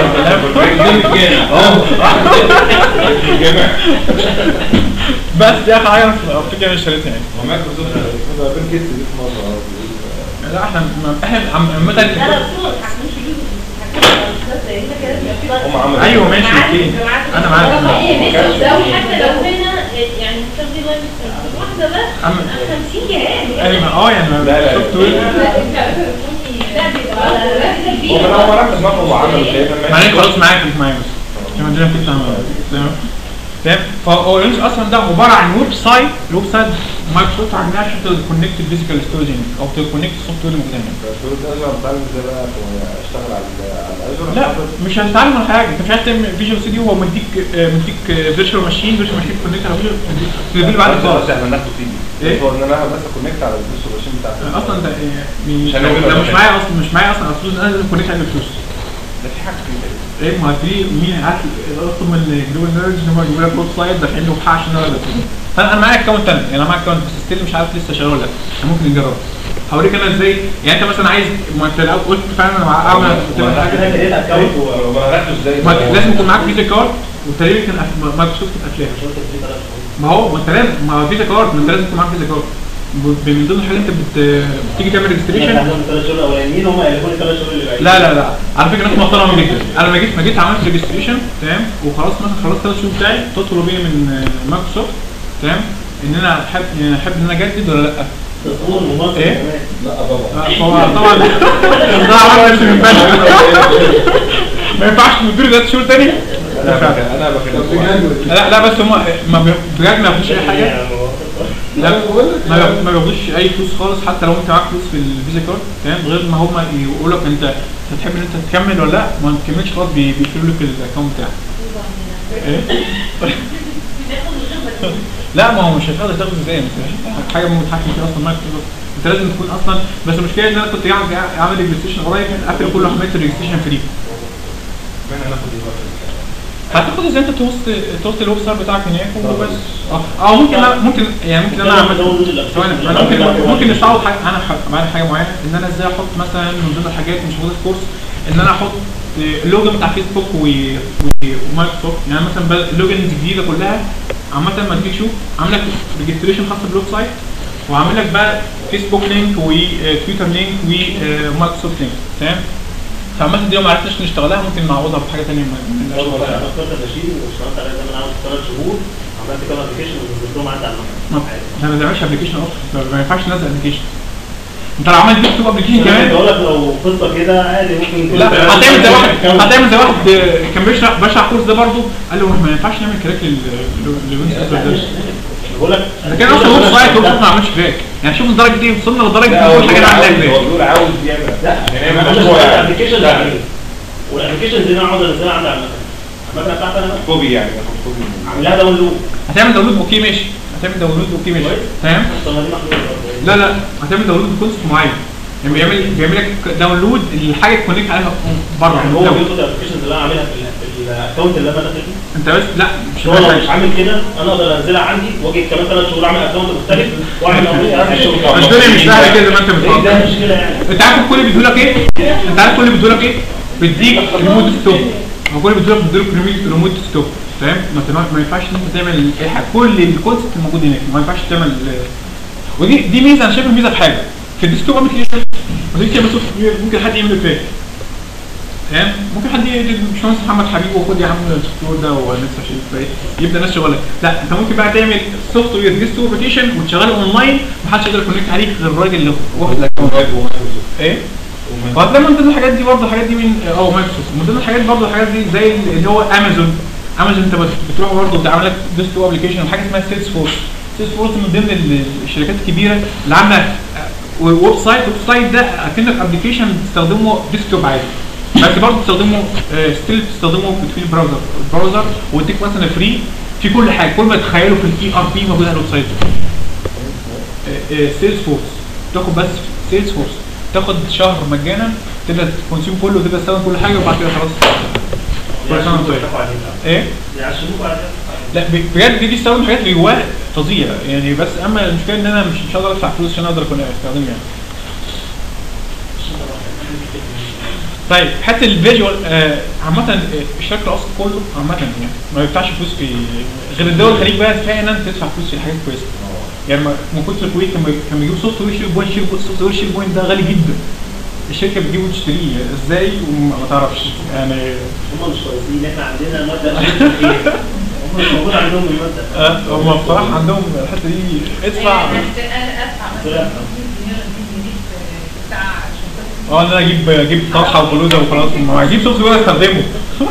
في الجامع بس دي اخر حاجه انا افتكر انا اشتريتها يعني ومايكروسوفت ده بين كيس دي في مصر اه بيقول- لا احنا احنا عم- عامه لا لا بس هو ما تحكموش يجيبوا الحاجات زي هنا كده بيبقى في هم عملوا ايوه ماشي معاك- اوكي معاك- انا معاك هي ماشي كانش لو فيه. حتى لو هنا يعني بتاخدي واحد واحده بس عم- 50 جهاز ايوه اه يعني لا، لا. سوفت وير لا انت بتكوني لا بيبقى راتب هو كبير من اول مره اسمعهم هو عملوا كده معلش خلاص معاك مش معايا بس عشان عندنا فكره عن تمام تمام فهو الويندوز اصلا ده عباره عن ويب سايت الويب سايت مايكروسوفت عندها عشان تكونكت الفيزيكال ستورج او تكونكت السوفت وير الموجود هناك بس هو ده أنا بتعلم ازاي بقى اشتغل على على الاجر لا مش هتتعلم على حاجه انت مش عايز تعمل فيجوال سي دي هو مديك آه، مديك فيرتشوال ماشين فيرتشوال ماشين كونكت على فيجوال تديله بعد خالص احنا هناخده فيه إيه؟ هو ان انا بس كونكت على الفلوس ماشين بتاعتي اصلا ده آه، مش ده هنعمله ده ولا مش حاجة. معايا اصلا مش معايا اصلا فلوس انا لازم كونكت على الفلوس ده في حاجه كده ايه ما في مين هات اطلب من جلوبال نيرج ان هم يجيبوا لك ويب سايت دافعين له بحق عشان انا بس فانا انا معايا اكونت انا يعني انا معايا اكونت بس ستيل مش عارف لسه شغال ولا لا إحنا ممكن نجرب هوريك انا ازاي يعني انت مثلا عايز ما انت لو قلت فعلا انا اعمل تعمل حاجه لقيت اكونت وبهرته ازاي ما لازم يكون معاك فيزا كارد وتقريبا كان أف- مايكروسوفت قافلاها ما هو ما انت لازم ما هو فيزا كارد ما انت لازم يكون معاك فيزا كارد ب- من ضمن الحاجات انت بت... بتيجي تعمل ريجستريشن الثلاث شهور الاولانيين هم قالوا لي ثلاث شهور اللي باقيين لا لا لا على فكره ناس محترمه جدا انا لما جيت ما جيت عملت ريجستريشن تمام وخلاص مثلا خلصت ثلاث شهور بتاعي تطلب بيا من آه، مايكروسوفت تمام ان انا احب يعني احب ان انا اجدد ولا لا تصور ممثل إيه؟ كمان لا طبعا آه، هو طبعا ده عمل نفسي من بدري ما ينفعش تديله ثلاث شهور تاني انا بك- انا بكلمك لا لا بس هم ما بي- بجد ما بياخدوش اي حاجه لا ما بياخد- ما بياخدوش اي فلوس خالص حتى لو انت معاك فلوس في الفيزا كارد تمام غير ما هم يقولوا لك انت هتحب ان انت تكمل ولا لا ما تكملش خلاص بي- بيقفلوا لك الاكونت بتاعك ايه بناخد الخبره دي لا ما هو مش هتقدر تاخد ازاي انت حاجه متحكم فيها اصلا مايكروسوفت انت لازم تكون اصلا بس المشكله ان انا كنت قاعد اعمل ريجستريشن قريب قافل كل حمايه الريجستريشن فري من هناخد ايه بقى هتاخد ازاي انت توست توست الويب سايت بتاعك هناك وبس اه اه ممكن أنا- ممكن يعني ممكن انا اعمل ثواني انا ممكن ممكن نستعرض حاجه انا ح- بعمل حاجه معينه ان انا ازاي احط مثلا من ضمن الحاجات مش موجوده في الكورس ان انا احط اللوجن بتاع فيسبوك و- و- ومايكروسوفت يعني مثلا بل- اللوجنز الجديده كلها عامه لما تيجي تشوف عامل لك ريجستريشن خاص بالويب سايت وعامل لك بقى فيسبوك لينك وتويتر لينك ومايكروسوفت لينك تمام فعامة دي لو ما عرفناش نشتغلها ممكن نعوضها بحاجه ثانيه من برضه انا اخترت النشيد واشتغلت عليها زي ما انا عملت ثلاث شهور عملت كام ابلكيشن ونزلت لهم عندي على المكتب احنا ما بنعملش ابلكيشن اصلا ما ينفعش ننزل ابلكيشن انت لو عملت تكتب ابلكيشن كمان كمان بقول لك لو قصه كده عادي ممكن لا هتعمل زي واحد هتعمل زي واحد كان بيشرح بشرح كورس ده برضه قال له ما ينفعش نعمل كراك للويندوز لا، مش- بقول لك ده كان اصلا ويب سايت ويب سايت ما عملش كراك يعني شوف لدرجه ايه وصلنا لدرجه لا هو كل حاجه بيقول نعملها عاوز- هو ازاي بيقول عاوز يعمل لا يعني انا يعمل بقول مشروع لك يعني. الابلكيشن لا. ده والابلكيشن دي انا اقعد انزلها عندي على المكتب المكنه بتاعتي انا كوبي يعني ياخد كوبي من- عامل لها داونلود هتعمل داونلود اوكي ماشي هتعمل داونلود اوكي ماشي كويس. تمام طب ما دي محلوله برضه. لا لا هتعمل داونلود بكونسبت معين يعني بيعمل بيعمل لك داونلود الحاجه تكونكت عليها بره يعني هو بياخد الابلكيشنز اللي انا عاملها في ال- في الاكونت اللي انا داخل فيه انت بس لا مش هو لو مش عامل كده انا اقدر انزلها عندي واجي كمان ثلاث شهور اعمل اكونت مختلف واعمل قضيه الشغل مش الدنيا مش سهله كده زي ما انت ايه بتفكر ده مشكله يعني انت عارف الكل بيدولك ايه؟ انت عارف الكل بيدولك ايه؟ بيديك ريموت ستوب هو كل بيدولك بيدولك ريموت ستوب فاهم؟ ما تنفع- ما ينفعش ان انت تعمل اي حاجه كل الكونسبت الموجود هناك ما ينفعش تعمل ودي دي ميزه انا شايفها ميزه في حاجه في الديسكتوب ابلكيشن ما تيجي تعمل سوفت وير ممكن حد يعمل فيك تمام ممكن حد يجي باشمهندس محمد حبيب وخد يا عم السوفت وير ده ونفس عشان يبقى- يبدا ناس شغلك لا انت ممكن بقى تعمل سوفت وير ديسكتوب ابلكيشن وتشغله اونلاين محدش يقدر يكونكت عليك غير الراجل اللي واخد الاكونت ايه وهتلاقي من ضمن الحاجات دي برضه الحاجات دي من اه مايكروسوفت من ضمن الحاجات برضه الحاجات دي زي اللي هو امازون امازون انت بت- بتروح برضه بتعمل لك ديسكتوب ابلكيشن وحاجه اسمها سيلز فورس سيلز فورس من ضمن ال- الشركات الكبيره اللي عامله ويب سايت ويب سايت ده اكنك ابلكيشن بتستخدمه ديسكتوب عادي بس برضه بتستخدمه ستيل بتستخدمه في البراوزر البراوزر ويديك مثلا فري في كل حاجه كل ما تتخيله في الاي ار بي موجود على الويب سايت سيلز فورس تاخد بس سيلز فورس تاخد شهر مجانا تبدا تكونسيوم كله وتبدا تستخدم كل حاجه وبعد كده خلاص كل سنه وانت طيب ايه يعشموك على كده لا ب- بجد دي بيستخدم حاجات اللي جواها تضيع يعني بس اما المشكله ان انا مش مش هقدر ادفع فلوس عشان اقدر اكون استخدمها يعني طيب حتى الفيجوال آه عامة آه، الشرق الاوسط كله عامة يعني ما بيدفعش فلوس في غير الدول الخليج بقى كفايه ان انت تدفع فلوس في حاجات كويسه يعني ما- من كتر الكويت كان بي- كان بيجيب سوفت وير شير بوينت شير سوفت وير شير بوينت ده غالي جدا الشركه بتجيبه وتشتريه ازاي وما ما تعرفش يعني هم مش كويسين احنا عندنا ماده خير هم مش موجود عندهم الماده آه، هم بصراحه عندهم الحته دي ادفع يعني أنا- أنا ادفع مثلا لا. 50 جنيه ولا 200 جنيه في بتاع عشان بس اه ان انا اجيب اجيب طرحه وبلوزه وخلاص ما اجيب سوفت وير استخدمه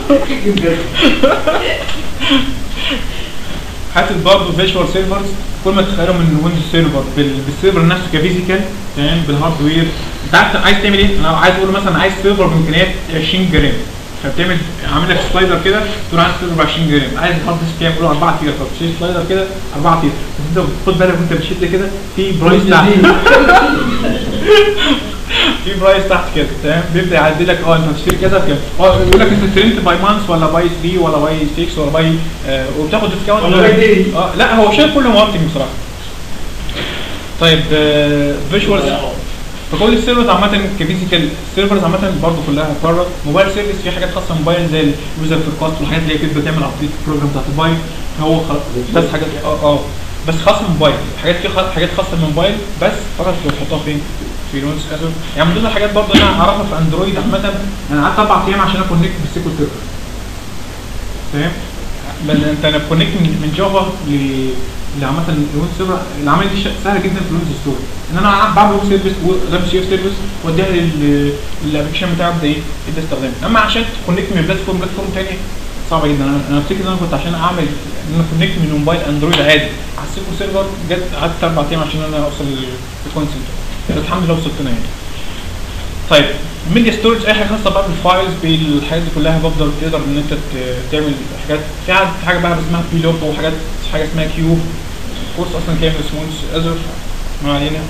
حتى برضه فيجوال سيرفرز كل ما تتخيلوا من ويندوز سيرفر بال- بالسيرفر نفسه كفيزيكال تمام بالهاردوير انت عارف عايز تعمل ايه؟ انا عايز اقول مثلا عايز سيرفر بامكانيات 20 جرام فبتعمل عامل لك سلايدر كده تقول عايز سيرفر ب 20 جرام عايز الهارد ديسك كام؟ تقول 4 تيرا فبتشيل سلايدر كده 4 تيرا بس انت خد بالك وانت بتشد كده في برايس تحت في برايس تحت كده تمام بيبدا يعدل لك اه انت هتشتري كذا كده اه يقول لك انت اشتريت باي مانث ولا باي 3 ولا باي 6 ولا باي آه وبتاخد ديسكاونت ولا باي ديلي. اه لا هو شايف كل ماركتنج بصراحه طيب فيجوال فكل السيرفرز عامة كفيزيكال سيرفرز عامة برضه كلها بره موبايل سيرفيس في حاجات خاصة موبايل زي اليوزر في الكاست والحاجات اللي هي كده بتعمل ابديت البروجرام بتاعت الموبايل هو خ... بس حاجات اه اه بس خاصة موبايل حاجات في خ... حاجات خاصة بالموبايل بس فقط بتحطها فين؟ في لونس ازر يعني من ضمن الحاجات برضه انا اعرفها في اندرويد عامة انا قعدت اربع ايام عشان اكونكت بالسيكول سيرفر فاهم؟ لان انت انا كونكت من من جافا ل لعامة الويب سيرفر العملية دي ش- سهلة جدا في الويندوز ستور ان انا قاعد بعمل ويب سيرفيس ويب سيرفيس واديها لل- للابلكيشن بتاعي ابدا ايه ابدا استخدامه اما عشان تكونكت من بلاتفورم بلاتفورم تاني صعبة جدا انا انا افتكر ان انا كنت عشان اعمل ان انا كونكت من موبايل اندرويد عادي على السيكول سيرفر جت قعدت اربع ايام عشان انا اوصل للكونسنت الحمد لله وصلت هنا يعني طيب ميديا ستورج اي حاجه خاصه بقى بالفايلز بالحاجات دي كلها بفضل تقدر ان انت ت- تعمل حاجات في حاجه في حاجه بقى اسمها بي لوك وحاجات حاجه اسمها كيوب كورس اصلا كامل اسمه ازر ما علينا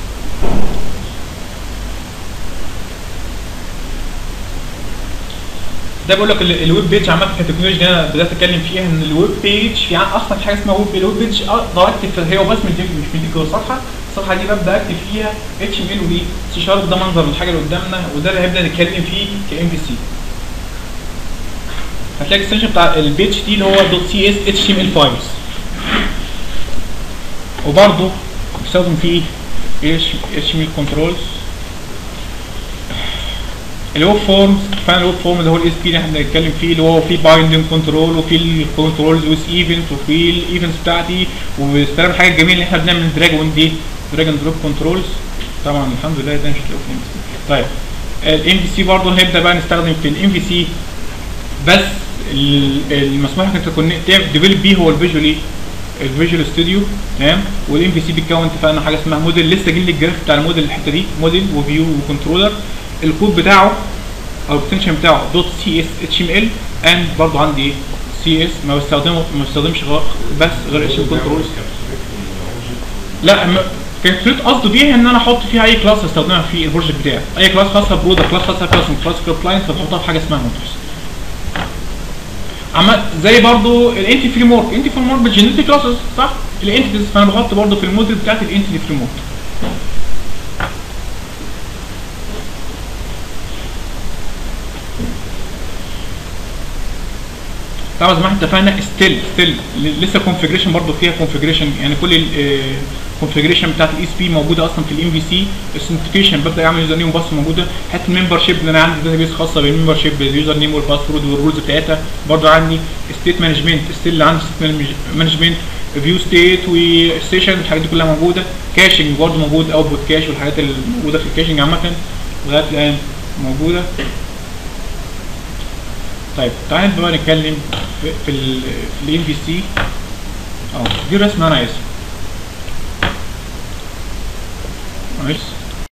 ده بقول لك ال- الويب بيج عامه كتكنولوجيا دي انا بدات اتكلم فيها ان الويب بيج في ع- اصلا في حاجه اسمها ويب الويب بيج اقدر اكتب في هي بس مش مش مديك جوه الصفحه الصفحه دي ببدا اكتب فيها اتش ام ال ودي سي شارب ده منظر الحاجه اللي قدامنا وده اللي هنبدا نتكلم فيه كام في سي هتلاقي الاكستنشن بتاع البيج دي اللي هو دوت سي اس اتش ام ال فايلز وبرضه بستخدم فيه اتش ام ال كنترولز الويب فورمز فانا الويب فورم اللي هو الاس بي اللي احنا بنتكلم فيه اللي هو فيه بايندنج كنترول وفي الكنترولز ويز ايفنت وفي الايفنتس بتاعتي وبستخدم الحاجه الجميله اللي احنا بنعمل دراج اون دي دراج اند دروب كنترولز طبعا الحمد لله ده مش هتلاقوه في الام بي سي طيب الام بي سي برضه هنبدا بقى نستخدم في الام بي سي بس ال- المسموح لك انت تكون تعمل ديفلوب بيه هو الفيجوال الفيجوال ستوديو تمام والام بي سي بيتكون اتفقنا حاجه اسمها موديل لسه جاي لي الجراف بتاع الموديل الحته دي موديل وفيو وكنترولر الكود بتاعه او الاكستنشن بتاعه دوت سي اس اتش ام ال اند برضه عندي سي اس ما بستخدمه ما بستخدمش غير بس غير اتش ام كنترول لا ما- كانت فكرة قصده بيها ان انا احط فيها اي كلاس استخدمها في البروجكت بتاعي اي كلاس خاصه برودكت كلاس خاصه كلاس كلاس كلاينت فبحطها في حاجه اسمها مودلز عمل زي برضو الانتي فريم ورك انتي فريم ورك بتجنريت كلاسز صح الانتيز فانا بحط برضو في الموديل بتاعت الانتي فريم ورك طبعا زي ما احنا اتفقنا ستيل ستيل لسه كونفجريشن برضه فيها كونفجريشن يعني كل الكونفجريشن بتاعت الاي اس بي موجوده اصلا في الام في سي السنتيفيكيشن ببدا اعمل يوزر نيم وباس موجوده حته الممبر شيب اللي انا عندي داتا بيس خاصه بالممبر شيب باليوزر نيم والباسورد والرولز بتاعتها برضه عندي ستيت مانجمنت ستيل اللي عندي ستيت مانجمنت فيو ستيت وستيشن الحاجات دي كلها موجوده كاشنج برضه موجود اوتبوت كاش والحاجات اللي موجوده في الكاشنج عامه لغايه الان موجوده طيب تعالى بقى نتكلم في في ال في الام في سي اه دي الرسمه انا عايزها معلش